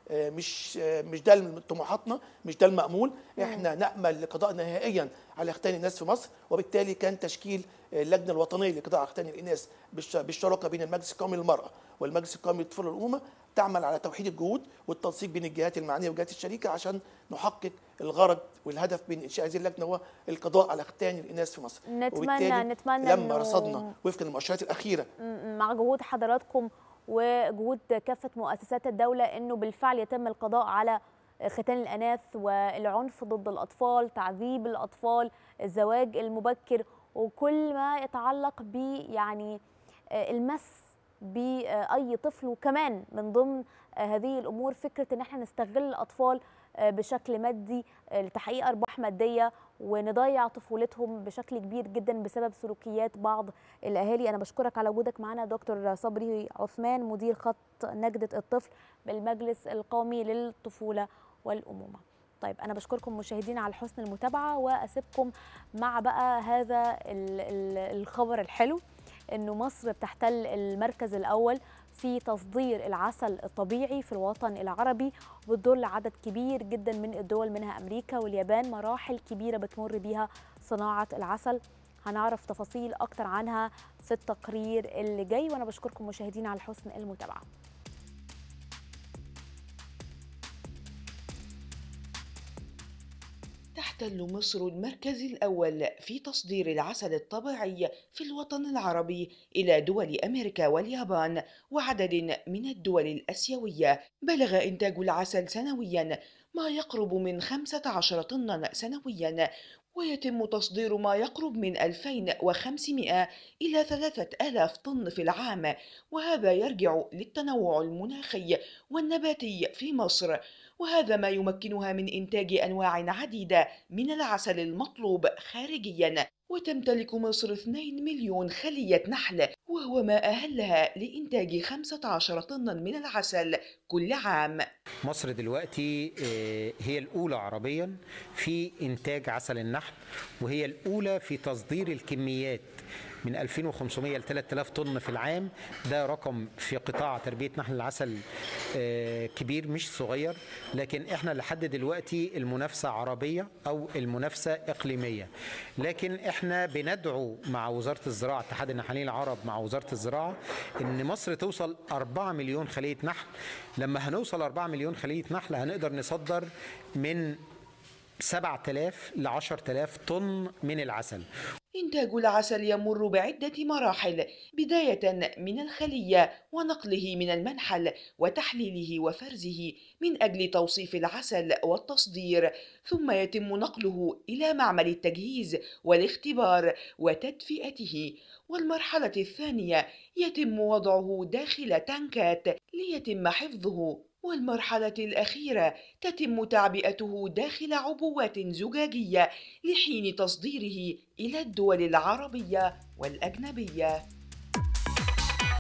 آه، مش آه، مش ده طموحاتنا مش ده المأمول احنا نأمل لقضاء نهائيا على ختان الناس في مصر وبالتالي كان تشكيل آه، اللجنه الوطنيه لقضاء ختان الاناث بالش- بالشراكه بين المجلس القومي للمراه والمجلس القومي للطفوله والامومه تعمل على توحيد الجهود والتنسيق بين الجهات المعنيه والجهات الشريكه عشان نحقق الغرض والهدف من انشاء هذه اللجنه هو القضاء على ختان الاناث في مصر نتمنى- وبالتالي نتمنى لما إنه- رصدنا وفقا للمؤشرات الاخيره م- مع جهود حضراتكم وجهود كافة مؤسسات الدولة أنه بالفعل يتم القضاء على ختان الأناث والعنف ضد الأطفال تعذيب الأطفال الزواج المبكر وكل ما يتعلق ب يعني آه، المس بأي طفل وكمان من ضمن آه، هذه الأمور فكرة أن احنا نستغل الأطفال آه، بشكل مادي آه، لتحقيق أرباح مادية ونضيع طفولتهم بشكل كبير جدا بسبب سلوكيات بعض الاهالي انا بشكرك على وجودك معنا دكتور صبري عثمان مدير خط نجده الطفل بالمجلس القومي للطفوله والامومه طيب انا بشكركم مشاهدينا على حسن المتابعه واسيبكم مع بقى هذا ال- ال- الخبر الحلو انه مصر بتحتل المركز الاول في تصدير العسل الطبيعي في الوطن العربي وبتدل عدد كبير جدا من الدول منها امريكا واليابان مراحل كبيره بتمر بيها صناعه العسل هنعرف تفاصيل اكتر عنها في التقرير اللي جاي وانا بشكركم مشاهدينا على حسن المتابعه تحتل مصر المركز الأول في تصدير العسل الطبيعي في الوطن العربي إلى دول أمريكا واليابان وعدد من الدول الآسيوية بلغ إنتاج العسل سنويا ما يقرب من 15 طنا سنويا ويتم تصدير ما يقرب من 2500 إلى 3000 طن في العام وهذا يرجع للتنوع المناخي والنباتي في مصر وهذا ما يمكنها من إنتاج أنواع عديدة من العسل المطلوب خارجيا وتمتلك مصر 2 مليون خلية نحل وهو ما أهلها لإنتاج 15 طنا من العسل كل عام مصر دلوقتي آه، هي الأولى عربيا في إنتاج عسل النحل وهي الأولى في تصدير الكميات من 2500 ل 3000 طن في العام ده رقم في قطاع تربية نحل العسل آه، كبير مش صغير لكن احنا لحد دلوقتي المنافسة عربية أو المنافسة إقليمية لكن احنا بندعو مع وزارة الزراعة اتحاد النحالين العرب مع وزارة الزراعة ان مصر توصل 4 مليون خلية نحل لما هنوصل 4 مليون خلية نحل هنقدر نصدر من 7000 ل 10000 طن من العسل إنتاج العسل يمر بعدة مراحل بداية من الخلية ونقله من المنحل وتحليله وفرزه من أجل توصيف العسل والتصدير ثم يتم نقله إلى معمل التجهيز والاختبار وتدفئته والمرحلة الثانية يتم وضعه داخل تانكات ليتم حفظه والمرحلة الأخيرة تتم تعبئته داخل عبوات زجاجية لحين تصديره إلى الدول العربية والأجنبية